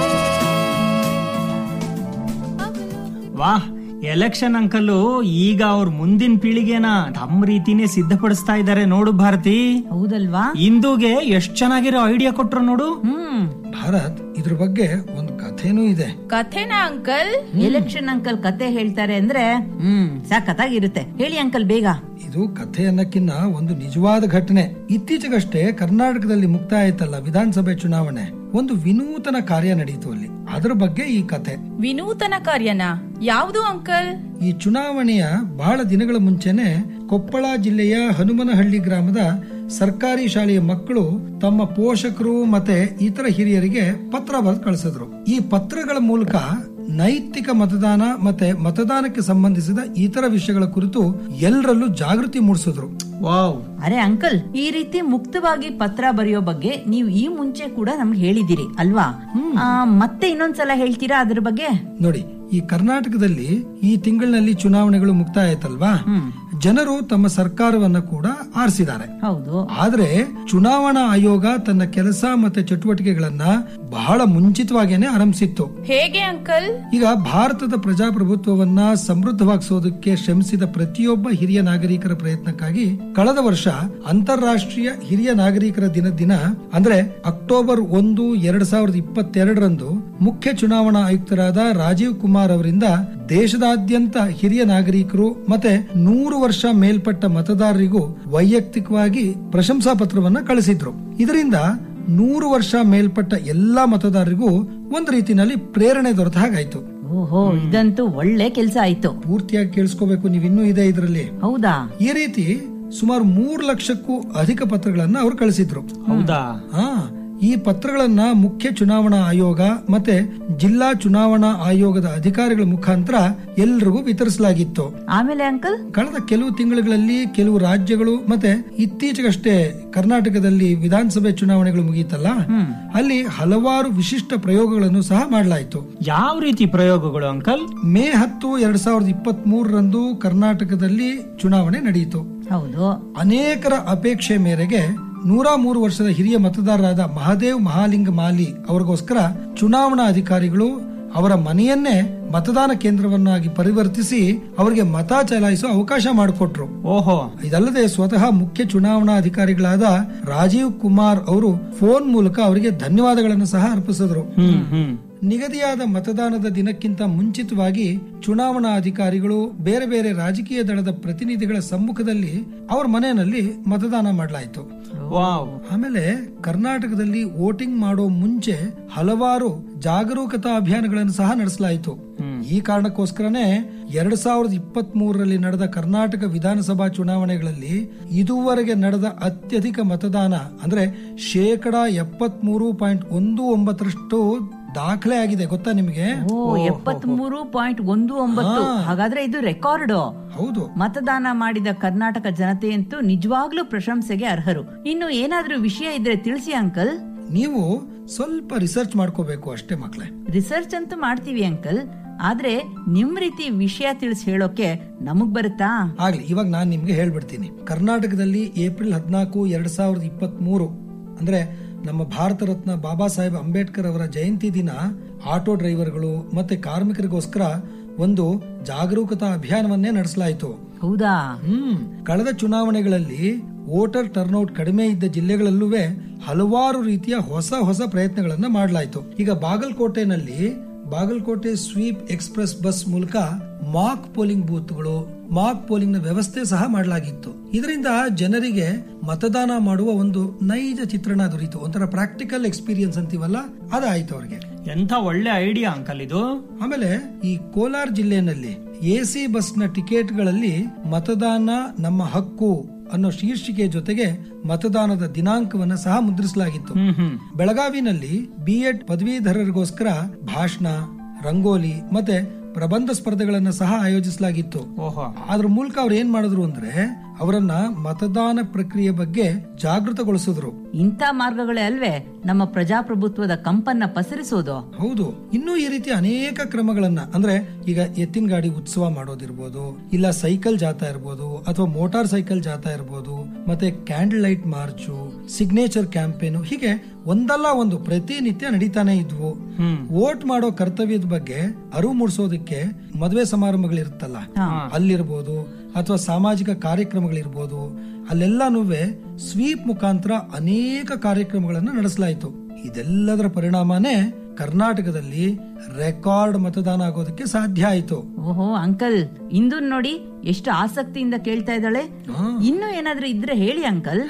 S20: ವಾಹ್ ಎಲೆಕ್ಷನ್ ಅಂಕಲ್ ಈಗ ಅವ್ರ ಮುಂದಿನ ಪೀಳಿಗೆನ ತಮ್ಮ ರೀತಿನೇ ಸಿದ್ಧಪಡಿಸ್ತಾ ಇದ್ದಾರೆ ನೋಡು ಭಾರತಿ
S21: ಹೌದಲ್ವಾ
S20: ಇಂದುಗೆ ಎಷ್ಟ್ ಚೆನ್ನಾಗಿರೋ ಐಡಿಯಾ ಕೊಟ್ರು ನೋಡು
S21: ಹ್ಮ್
S22: ಭಾರತ್ ಇದ್ರ ಬಗ್ಗೆ ಒಂದು ಕಥೆನೂ ಇದೆ
S23: ಕಥೆನಾ ಅಂಕಲ್
S21: ಎಲೆಕ್ಷನ್ ಅಂಕಲ್ ಕತೆ ಹೇಳ್ತಾರೆ ಅಂದ್ರೆ ಹ್ಮ್ ಸಖತ್ತಾಗಿರುತ್ತೆ ಹೇಳಿ ಅಂಕಲ್ ಬೇಗ
S22: ಇದು ಕಥೆ ಅನ್ನಕ್ಕಿನ್ನ ಒಂದು ನಿಜವಾದ ಘಟನೆ ಇತ್ತೀಚೆಗಷ್ಟೇ ಕರ್ನಾಟಕದಲ್ಲಿ ಮುಕ್ತಾಯ ಆಯ್ತಲ್ಲ ವಿಧಾನಸಭೆ ಚುನಾವಣೆ ಒಂದು ವಿನೂತನ ಕಾರ್ಯ ನಡೀತು ಅಲ್ಲಿ ಅದ್ರ ಬಗ್ಗೆ ಈ ಕಥೆ
S23: ವಿನೂತನ ಕಾರ್ಯನ ಯಾವುದು ಅಂಕಲ್
S22: ಈ ಚುನಾವಣೆಯ ಬಹಳ ದಿನಗಳ ಮುಂಚೆನೆ ಕೊಪ್ಪಳ ಜಿಲ್ಲೆಯ ಹನುಮನಹಳ್ಳಿ ಗ್ರಾಮದ ಸರ್ಕಾರಿ ಶಾಲೆಯ ಮಕ್ಕಳು ತಮ್ಮ ಪೋಷಕರು ಮತ್ತೆ ಇತರ ಹಿರಿಯರಿಗೆ ಪತ್ರ ಬರೆದು ಕಳಿಸಿದ್ರು ಈ ಪತ್ರಗಳ ಮೂಲಕ ನೈತಿಕ ಮತದಾನ ಮತ್ತೆ ಮತದಾನಕ್ಕೆ ಸಂಬಂಧಿಸಿದ ಇತರ ವಿಷಯಗಳ ಕುರಿತು ಎಲ್ಲರಲ್ಲೂ ಜಾಗೃತಿ ಮೂಡಿಸಿದ್ರು
S20: ವಾವ್
S21: ಅರೆ ಅಂಕಲ್ ಈ ರೀತಿ ಮುಕ್ತವಾಗಿ ಪತ್ರ ಬರೆಯೋ ಬಗ್ಗೆ ನೀವು ಈ ಮುಂಚೆ ಕೂಡ ನಮ್ಗೆ ಹೇಳಿದಿರಿ ಅಲ್ವಾ ಆ, ಮತ್ತೆ ಇನ್ನೊಂದ್ಸಲ ಹೇಳ್ತೀರಾ ಅದ್ರ ಬಗ್ಗೆ
S22: ನೋಡಿ ಈ ಕರ್ನಾಟಕದಲ್ಲಿ ಈ ತಿಂಗಳಿನಲ್ಲಿ ಚುನಾವಣೆಗಳು ಮುಕ್ತಾಯ ಆಯ್ತಲ್ವಾ ಜನರು ತಮ್ಮ ಸರ್ಕಾರವನ್ನ ಕೂಡ ಆರಿಸಿದ್ದಾರೆ
S21: ಹೌದು
S22: ಆದ್ರೆ ಚುನಾವಣಾ ಆಯೋಗ ತನ್ನ ಕೆಲಸ ಮತ್ತೆ ಚಟುವಟಿಕೆಗಳನ್ನ ಬಹಳ ಮುಂಚಿತವಾಗೇನೆ ಆರಂಭಿಸಿತ್ತು
S23: ಹೇಗೆ ಅಂಕಲ್
S22: ಈಗ ಭಾರತದ ಪ್ರಜಾಪ್ರಭುತ್ವವನ್ನ ಸಮೃದ್ಧವಾಗಿಸೋದಕ್ಕೆ ಶ್ರಮಿಸಿದ ಪ್ರತಿಯೊಬ್ಬ ಹಿರಿಯ ನಾಗರಿಕರ ಪ್ರಯತ್ನಕ್ಕಾಗಿ ಕಳೆದ ವರ್ಷ ಅಂತಾರಾಷ್ಟ್ರೀಯ ಹಿರಿಯ ನಾಗರಿಕರ ದಿನ ದಿನ ಅಂದ್ರೆ ಅಕ್ಟೋಬರ್ ಒಂದು ಎರಡ್ ಸಾವಿರದ ಇಪ್ಪತ್ತೆರಡರಂದು ಮುಖ್ಯ ಚುನಾವಣಾ ಆಯುಕ್ತರಾದ ರಾಜೀವ್ ಕುಮಾರ್ ಅವರಿಂದ ದೇಶದಾದ್ಯಂತ ಹಿರಿಯ ನಾಗರಿಕರು ಮತ್ತೆ ನೂರು ವರ್ಷ ಮೇಲ್ಪಟ್ಟ ಮತದಾರರಿಗೂ ವೈಯಕ್ತಿಕವಾಗಿ ಪ್ರಶಂಸಾ ಪತ್ರವನ್ನ ಕಳಿಸಿದ್ರು ಇದರಿಂದ ನೂರು ವರ್ಷ ಮೇಲ್ಪಟ್ಟ ಎಲ್ಲಾ ಮತದಾರರಿಗೂ ಒಂದು ರೀತಿನಲ್ಲಿ ಪ್ರೇರಣೆ ದೊರೆತ ಹಾಗಾಯ್ತು
S21: ಓಹೋ ಇದಂತೂ ಒಳ್ಳೆ ಕೆಲಸ ಆಯ್ತು
S22: ಪೂರ್ತಿಯಾಗಿ ಕೇಳಿಸ್ಕೋಬೇಕು ನೀವು ಇನ್ನೂ ಇದೆ ಇದರಲ್ಲಿ
S21: ಹೌದಾ
S22: ಈ ರೀತಿ ಸುಮಾರು ಮೂರು ಲಕ್ಷಕ್ಕೂ ಅಧಿಕ ಪತ್ರಗಳನ್ನ ಅವರು ಕಳಿಸಿದ್ರು
S20: ಹೌದಾ
S22: ಹಾ ಈ ಪತ್ರಗಳನ್ನ ಮುಖ್ಯ ಚುನಾವಣಾ ಆಯೋಗ ಮತ್ತೆ ಜಿಲ್ಲಾ ಚುನಾವಣಾ ಆಯೋಗದ ಅಧಿಕಾರಿಗಳ ಮುಖಾಂತರ ಎಲ್ರಿಗೂ ವಿತರಿಸಲಾಗಿತ್ತು
S21: ಆಮೇಲೆ ಅಂಕಲ್
S22: ಕಳೆದ ಕೆಲವು ತಿಂಗಳುಗಳಲ್ಲಿ ಕೆಲವು ರಾಜ್ಯಗಳು ಮತ್ತೆ ಇತ್ತೀಚೆಗಷ್ಟೇ ಕರ್ನಾಟಕದಲ್ಲಿ ವಿಧಾನಸಭೆ ಚುನಾವಣೆಗಳು ಮುಗಿಯಿತಲ್ಲ ಅಲ್ಲಿ ಹಲವಾರು ವಿಶಿಷ್ಟ ಪ್ರಯೋಗಗಳನ್ನು ಸಹ ಮಾಡಲಾಯಿತು
S20: ಯಾವ ರೀತಿ ಪ್ರಯೋಗಗಳು ಅಂಕಲ್
S22: ಮೇ ಹತ್ತು ಎರಡ್ ಸಾವಿರದ ಇಪ್ಪತ್ತ್ ಮೂರರಂದು ಕರ್ನಾಟಕದಲ್ಲಿ ಚುನಾವಣೆ ನಡೆಯಿತು
S21: ಹೌದು
S22: ಅನೇಕರ ಅಪೇಕ್ಷೆ ಮೇರೆಗೆ ನೂರ ಮೂರು ವರ್ಷದ ಹಿರಿಯ ಮತದಾರರಾದ ಮಹಾದೇವ್ ಮಹಾಲಿಂಗ ಮಾಲಿ ಅವರಿಗೋಸ್ಕರ ಚುನಾವಣಾ ಅಧಿಕಾರಿಗಳು ಅವರ ಮನೆಯನ್ನೇ ಮತದಾನ ಕೇಂದ್ರವನ್ನಾಗಿ ಪರಿವರ್ತಿಸಿ ಅವರಿಗೆ ಮತ ಚಲಾಯಿಸುವ ಅವಕಾಶ ಮಾಡಿಕೊಟ್ರು
S20: ಓಹೋ
S22: ಇದಲ್ಲದೆ ಸ್ವತಃ ಮುಖ್ಯ ಚುನಾವಣಾ ಅಧಿಕಾರಿಗಳಾದ ರಾಜೀವ್ ಕುಮಾರ್ ಅವರು ಫೋನ್ ಮೂಲಕ ಅವರಿಗೆ ಧನ್ಯವಾದಗಳನ್ನು ಸಹ ಅರ್ಪಿಸಿದ್ರು
S20: ಹ್ಮ್ ಹ್ಮ್
S22: ನಿಗದಿಯಾದ ಮತದಾನದ ದಿನಕ್ಕಿಂತ ಮುಂಚಿತವಾಗಿ ಚುನಾವಣಾ ಅಧಿಕಾರಿಗಳು ಬೇರೆ ಬೇರೆ ರಾಜಕೀಯ ದಳದ ಪ್ರತಿನಿಧಿಗಳ ಸಮ್ಮುಖದಲ್ಲಿ ಅವರ ಮನೆಯಲ್ಲಿ ಮತದಾನ ಮಾಡಲಾಯಿತು
S20: ವಾವ್
S22: ಆಮೇಲೆ ಕರ್ನಾಟಕದಲ್ಲಿ ವೋಟಿಂಗ್ ಮಾಡೋ ಮುಂಚೆ ಹಲವಾರು ಜಾಗರೂಕತಾ ಅಭಿಯಾನಗಳನ್ನು ಸಹ ನಡೆಸಲಾಯಿತು ಈ ಕಾರಣಕ್ಕೋಸ್ಕರನೇ ಎರಡ್ ಸಾವಿರದ ಇಪ್ಪತ್ತ್ ಮೂರರಲ್ಲಿ ನಡೆದ ಕರ್ನಾಟಕ ವಿಧಾನಸಭಾ ಚುನಾವಣೆಗಳಲ್ಲಿ ಇದುವರೆಗೆ ನಡೆದ ಅತ್ಯಧಿಕ ಮತದಾನ ಅಂದ್ರೆ ಶೇಕಡ ಎಪ್ಪತ್ತ್ ಮೂರು ಪಾಯಿಂಟ್ ಒಂದು ಒಂಬತ್ತರಷ್ಟು ದಾಖಲೆ ಆಗಿದೆ ಗೊತ್ತಾ ನಿಮಗೆ
S21: ಓ ಎಪ್ಪತ್ ಮೂರು ಪಾಯಿಂಟ್ ಒಂದು ಒಂಬತ್ತು
S22: ಹಾ.
S21: ಹಾಗಾದ್ರೆ ಇದು ರೆಕಾರ್ಡ್
S22: ಹೌದು
S21: ಮತದಾನ ಮಾಡಿದ ಕರ್ನಾಟಕ ಜನತೆಯಂತೂ ನಿಜವಾಗ್ಲೂ ಪ್ರಶಂಸೆಗೆ ಅರ್ಹರು ಇನ್ನು ಏನಾದ್ರೂ ವಿಷಯ ಇದ್ರೆ ತಿಳಿಸಿ ಅಂಕಲ್
S22: ನೀವು ಸ್ವಲ್ಪ ರಿಸರ್ಚ್ ಮಾಡ್ಕೋಬೇಕು ಅಷ್ಟೇ ಮಕ್ಳೇ
S21: ರಿಸರ್ಚ್ ಅಂತೂ ಮಾಡ್ತೀವಿ ಅಂಕಲ್ ಆದ್ರೆ ನಿಮ್ ರೀತಿ ವಿಷಯ ತಿಳಿಸಿ ಹೇಳೋಕೆ ನಮಗ್ ಬರುತ್ತಾ
S22: ಆಗ್ಲಿ ಇವಾಗ ನಾನ್ ನಿಮ್ಗೆ ಹೇಳ್ಬಿಡ್ತೀನಿ ಕರ್ನಾಟಕದಲ್ಲಿ ಏಪ್ರಿಲ್ ಹದಿನಾಲ್ಕು ಎರಡ್ ಸಾವಿರದ ಇಪ್ಪತ್ತ್ ಮೂರು ಅಂದ್ರೆ ನಮ್ಮ ಭಾರತ ರತ್ನ ಬಾಬಾ ಸಾಹೇಬ್ ಅಂಬೇಡ್ಕರ್ ಅವರ ಜಯಂತಿ ದಿನ ಆಟೋ ಡ್ರೈವರ್ಗಳು ಮತ್ತೆ ಕಾರ್ಮಿಕರಿಗೋಸ್ಕರ ಒಂದು ಜಾಗರೂಕತಾ ಅಭಿಯಾನವನ್ನೇ ನಡೆಸಲಾಯಿತು
S21: ಹೌದಾ
S22: ಹ್ಮ್ ಕಳೆದ ಚುನಾವಣೆಗಳಲ್ಲಿ ವೋಟರ್ ಟರ್ನ್ಔಟ್ ಕಡಿಮೆ ಇದ್ದ ಜಿಲ್ಲೆಗಳಲ್ಲೂ ಹಲವಾರು ರೀತಿಯ ಹೊಸ ಹೊಸ ಪ್ರಯತ್ನಗಳನ್ನ ಮಾಡಲಾಯಿತು ಈಗ ಬಾಗಲಕೋಟೆನಲ್ಲಿ ಬಾಗಲಕೋಟೆ ಸ್ವೀಪ್ ಎಕ್ಸ್ಪ್ರೆಸ್ ಬಸ್ ಮೂಲಕ ಮಾಕ್ ಪೋಲಿಂಗ್ ಬೂತ್ಗಳು ಮಾಕ್ ಪೋಲಿಂಗ್ ನ ವ್ಯವಸ್ಥೆ ಸಹ ಮಾಡಲಾಗಿತ್ತು ಇದರಿಂದ ಜನರಿಗೆ ಮತದಾನ ಮಾಡುವ ಒಂದು ನೈಜ ಚಿತ್ರಣ ದೊರೀತು ಒಂಥರ ಪ್ರಾಕ್ಟಿಕಲ್ ಎಕ್ಸ್ಪೀರಿಯನ್ಸ್ ಅಂತೀವಲ್ಲ ಅದಾಯ್ತು ಅವ್ರಿಗೆ
S20: ಎಂಥ ಒಳ್ಳೆ ಐಡಿಯಾ ಅಂಕಲ್ ಇದು
S22: ಆಮೇಲೆ ಈ ಕೋಲಾರ ಜಿಲ್ಲೆಯಲ್ಲಿ ಎಸಿ ಬಸ್ ನ ಟಿಕೆಟ್ಗಳಲ್ಲಿ ಮತದಾನ ನಮ್ಮ ಹಕ್ಕು ಅನ್ನೋ ಶೀರ್ಷಿಕೆ ಜೊತೆಗೆ ಮತದಾನದ ದಿನಾಂಕವನ್ನ ಸಹ ಮುದ್ರಿಸಲಾಗಿತ್ತು
S20: ಹ್ಮ್ ಹ್ಮ್
S22: ಬೆಳಗಾವಿನಲ್ಲಿ ಬಿ ಎಡ್ ಪದವೀಧರರಿಗೋಸ್ಕರ ಭಾಷಣ ರಂಗೋಲಿ ಮತ್ತೆ ಪ್ರಬಂಧ ಸ್ಪರ್ಧೆಗಳನ್ನ ಸಹ ಆಯೋಜಿಸಲಾಗಿತ್ತು
S20: ಓಹೋ
S22: ಅದ್ರ ಮೂಲಕ ಅವ್ರು ಏನ್ ಮಾಡಿದ್ರು ಅಂದ್ರೆ ಅವರನ್ನ ಮತದಾನ ಪ್ರಕ್ರಿಯೆ ಬಗ್ಗೆ ಜಾಗೃತಗೊಳಿಸಿದ್ರು
S21: ಇಂಥ ಮಾರ್ಗಗಳೇ ಅಲ್ವೇ ನಮ್ಮ ಪ್ರಜಾಪ್ರಭುತ್ವದ ಕಂಪನ್ನ ಪಸರಿಸೋದು
S22: ಹೌದು ಇನ್ನೂ ಈ ರೀತಿ ಅನೇಕ ಕ್ರಮಗಳನ್ನ ಅಂದ್ರೆ ಈಗ ಎತ್ತಿನ ಗಾಡಿ ಉತ್ಸವ ಮಾಡೋದಿರ್ಬೋದು ಇಲ್ಲ ಸೈಕಲ್ ಜಾಥಾ ಇರ್ಬೋದು ಅಥವಾ ಮೋಟಾರ್ ಸೈಕಲ್ ಜಾಥಾ ಇರ್ಬೋದು ಮತ್ತೆ candle light march signature campaign ಹೀಗೆ ಒಂದಲ್ಲ ಒಂದು ಪ್ರತಿನಿತ್ಯ ನಡೀತಾನೆ ಇದ್ವು
S20: ಹ್ಮ್
S22: ವೋಟ್ ಮಾಡೋ ಕರ್ತವ್ಯದ ಬಗ್ಗೆ ಅರಿವು ಮೂಡಿಸೋದಕ್ಕೆ ಮದುವೆ ಸಮಾರಂಭಗಳಿರುತ್ತಲ್ಲ ಅಲ್ಲಿರ್ಬೋದು ಅಥವಾ ಸಾಮಾಜಿಕ ಕಾರ್ಯಕ್ರಮಗಳಿರ್ಬೋದು ಅಲ್ಲೆಲ್ಲಾನು ಸ್ವೀಪ್ ಮುಖಾಂತರ ಅನೇಕ ಕಾರ್ಯಕ್ರಮಗಳನ್ನು ನಡೆಸಲಾಯಿತು ಇದೆಲ್ಲದರ ಪರಿಣಾಮನೇ ಕರ್ನಾಟಕದಲ್ಲಿ ರೆಕಾರ್ಡ್ ಮತದಾನ ಆಗೋದಕ್ಕೆ ಸಾಧ್ಯ ಆಯಿತು
S21: ಓಹೋ ಅಂಕಲ್ ಇಂದು ನೋಡಿ ಎಷ್ಟು ಆಸಕ್ತಿಯಿಂದ ಕೇಳ್ತಾ ಇದ್ದಾಳೆ ಇನ್ನೂ ಏನಾದ್ರೂ ಇದ್ರೆ ಹೇಳಿ ಅಂಕಲ್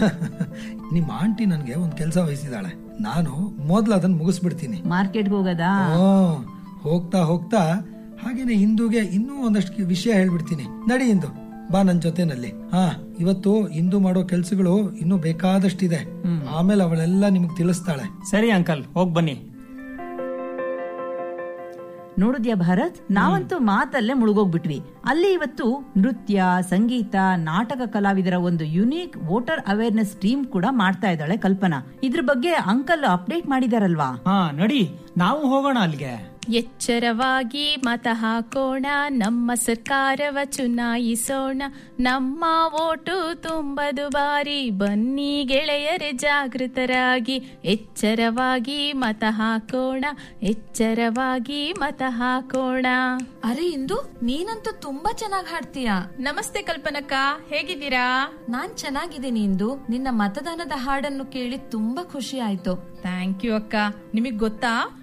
S22: ನಿಮ್ಮ ಆಂಟಿ ನನ್ಗೆ ಒಂದ್ ಕೆಲಸ ವಹಿಸಿದಾಳೆ ನಾನು ಮೊದ್ಲು ಅದನ್ನ ಮುಗಿಸ್ಬಿಡ್ತೀನಿ
S21: ಮಾರ್ಕೆಟ್ಗೆ ಹೋಗೋದಾ
S22: ಹ್ಮ್. ಹೋಗ್ತಾ ಹೋಗ್ತಾ ಹಾಗೇನೆ ಹಿಂದೂಗೆ ಇನ್ನೂ ಒಂದಷ್ಟು ವಿಷಯ ಹೇಳ್ಬಿಡ್ತೀನಿ ನಡಿ ಇಂದು ಬಾ ನನ್ ಜೊತೆನಲ್ಲಿ ಹಾ ಇವತ್ತು ಇಂದು ಮಾಡೋ ಕೆಲ್ಸಗಳು ಇನ್ನೂ ಬೇಕಾದಷ್ಟಿದೆ ಆಮೇಲೆ ಅವಳೆಲ್ಲ ನಿಮ್ಗೆ ತಿಳಿಸ್ತಾಳೆ
S20: ಸರಿ ಅಂಕಲ್ ಹೋಗ್ ಬನ್ನಿ
S21: ನೋಡಿದ್ಯಾ ಭಾರತ್ ನಾವಂತೂ ಮಾತಲ್ಲೇ ಮುಳುಗೋಗ್ಬಿಟ್ವಿ ಅಲ್ಲಿ ಇವತ್ತು ನೃತ್ಯ ಸಂಗೀತ ನಾಟಕ ಕಲಾವಿದರ ಒಂದು ಯುನೀಕ್ ವೋಟರ್ ಅವೇರ್ನೆಸ್ ಟೀಮ್ ಕೂಡ ಮಾಡ್ತಾ ಇದ್ದಾಳೆ ಕಲ್ಪನಾ ಇದ್ರ ಬಗ್ಗೆ ಅಂಕಲ್ ಅಪ್ಡೇಟ್ ಮಾಡಿದಾರಲ್ವಾ
S20: ಹಾ ನಡಿ ನಾವು ಹೋಗೋಣ ಅಲ್ಲಿಗೆ
S23: ಎಚ್ಚರವಾಗಿ ಮತ ಹಾಕೋಣ ನಮ್ಮ ಸರ್ಕಾರವ ಚುನಾಯಿಸೋಣ ನಮ್ಮ ಓಟು ತುಂಬದು ಬಾರಿ ಬನ್ನಿ ಗೆಳೆಯರೆ ಜಾಗೃತರಾಗಿ ಎಚ್ಚರವಾಗಿ ಮತ ಹಾಕೋಣ ಎಚ್ಚರವಾಗಿ ಮತ ಹಾಕೋಣ
S1: ಅರೆ ಇಂದು ನೀನಂತೂ ತುಂಬಾ ಚೆನ್ನಾಗಿ ಹಾಡ್ತೀಯಾ
S23: ನಮಸ್ತೆ ಕಲ್ಪನಕ್ಕ ಹೇಗಿದ್ದೀರಾ
S1: ನಾನ್ ಚೆನ್ನಾಗಿದ್ದೀನಿ ಇಂದು ನಿನ್ನ ಮತದಾನದ ಹಾಡನ್ನು ಕೇಳಿ ತುಂಬಾ ಖುಷಿ ಆಯ್ತು
S23: ಥ್ಯಾಂಕ್ ಯು ಅಕ್ಕ ನಿಮಗ್ ಗೊತ್ತಾ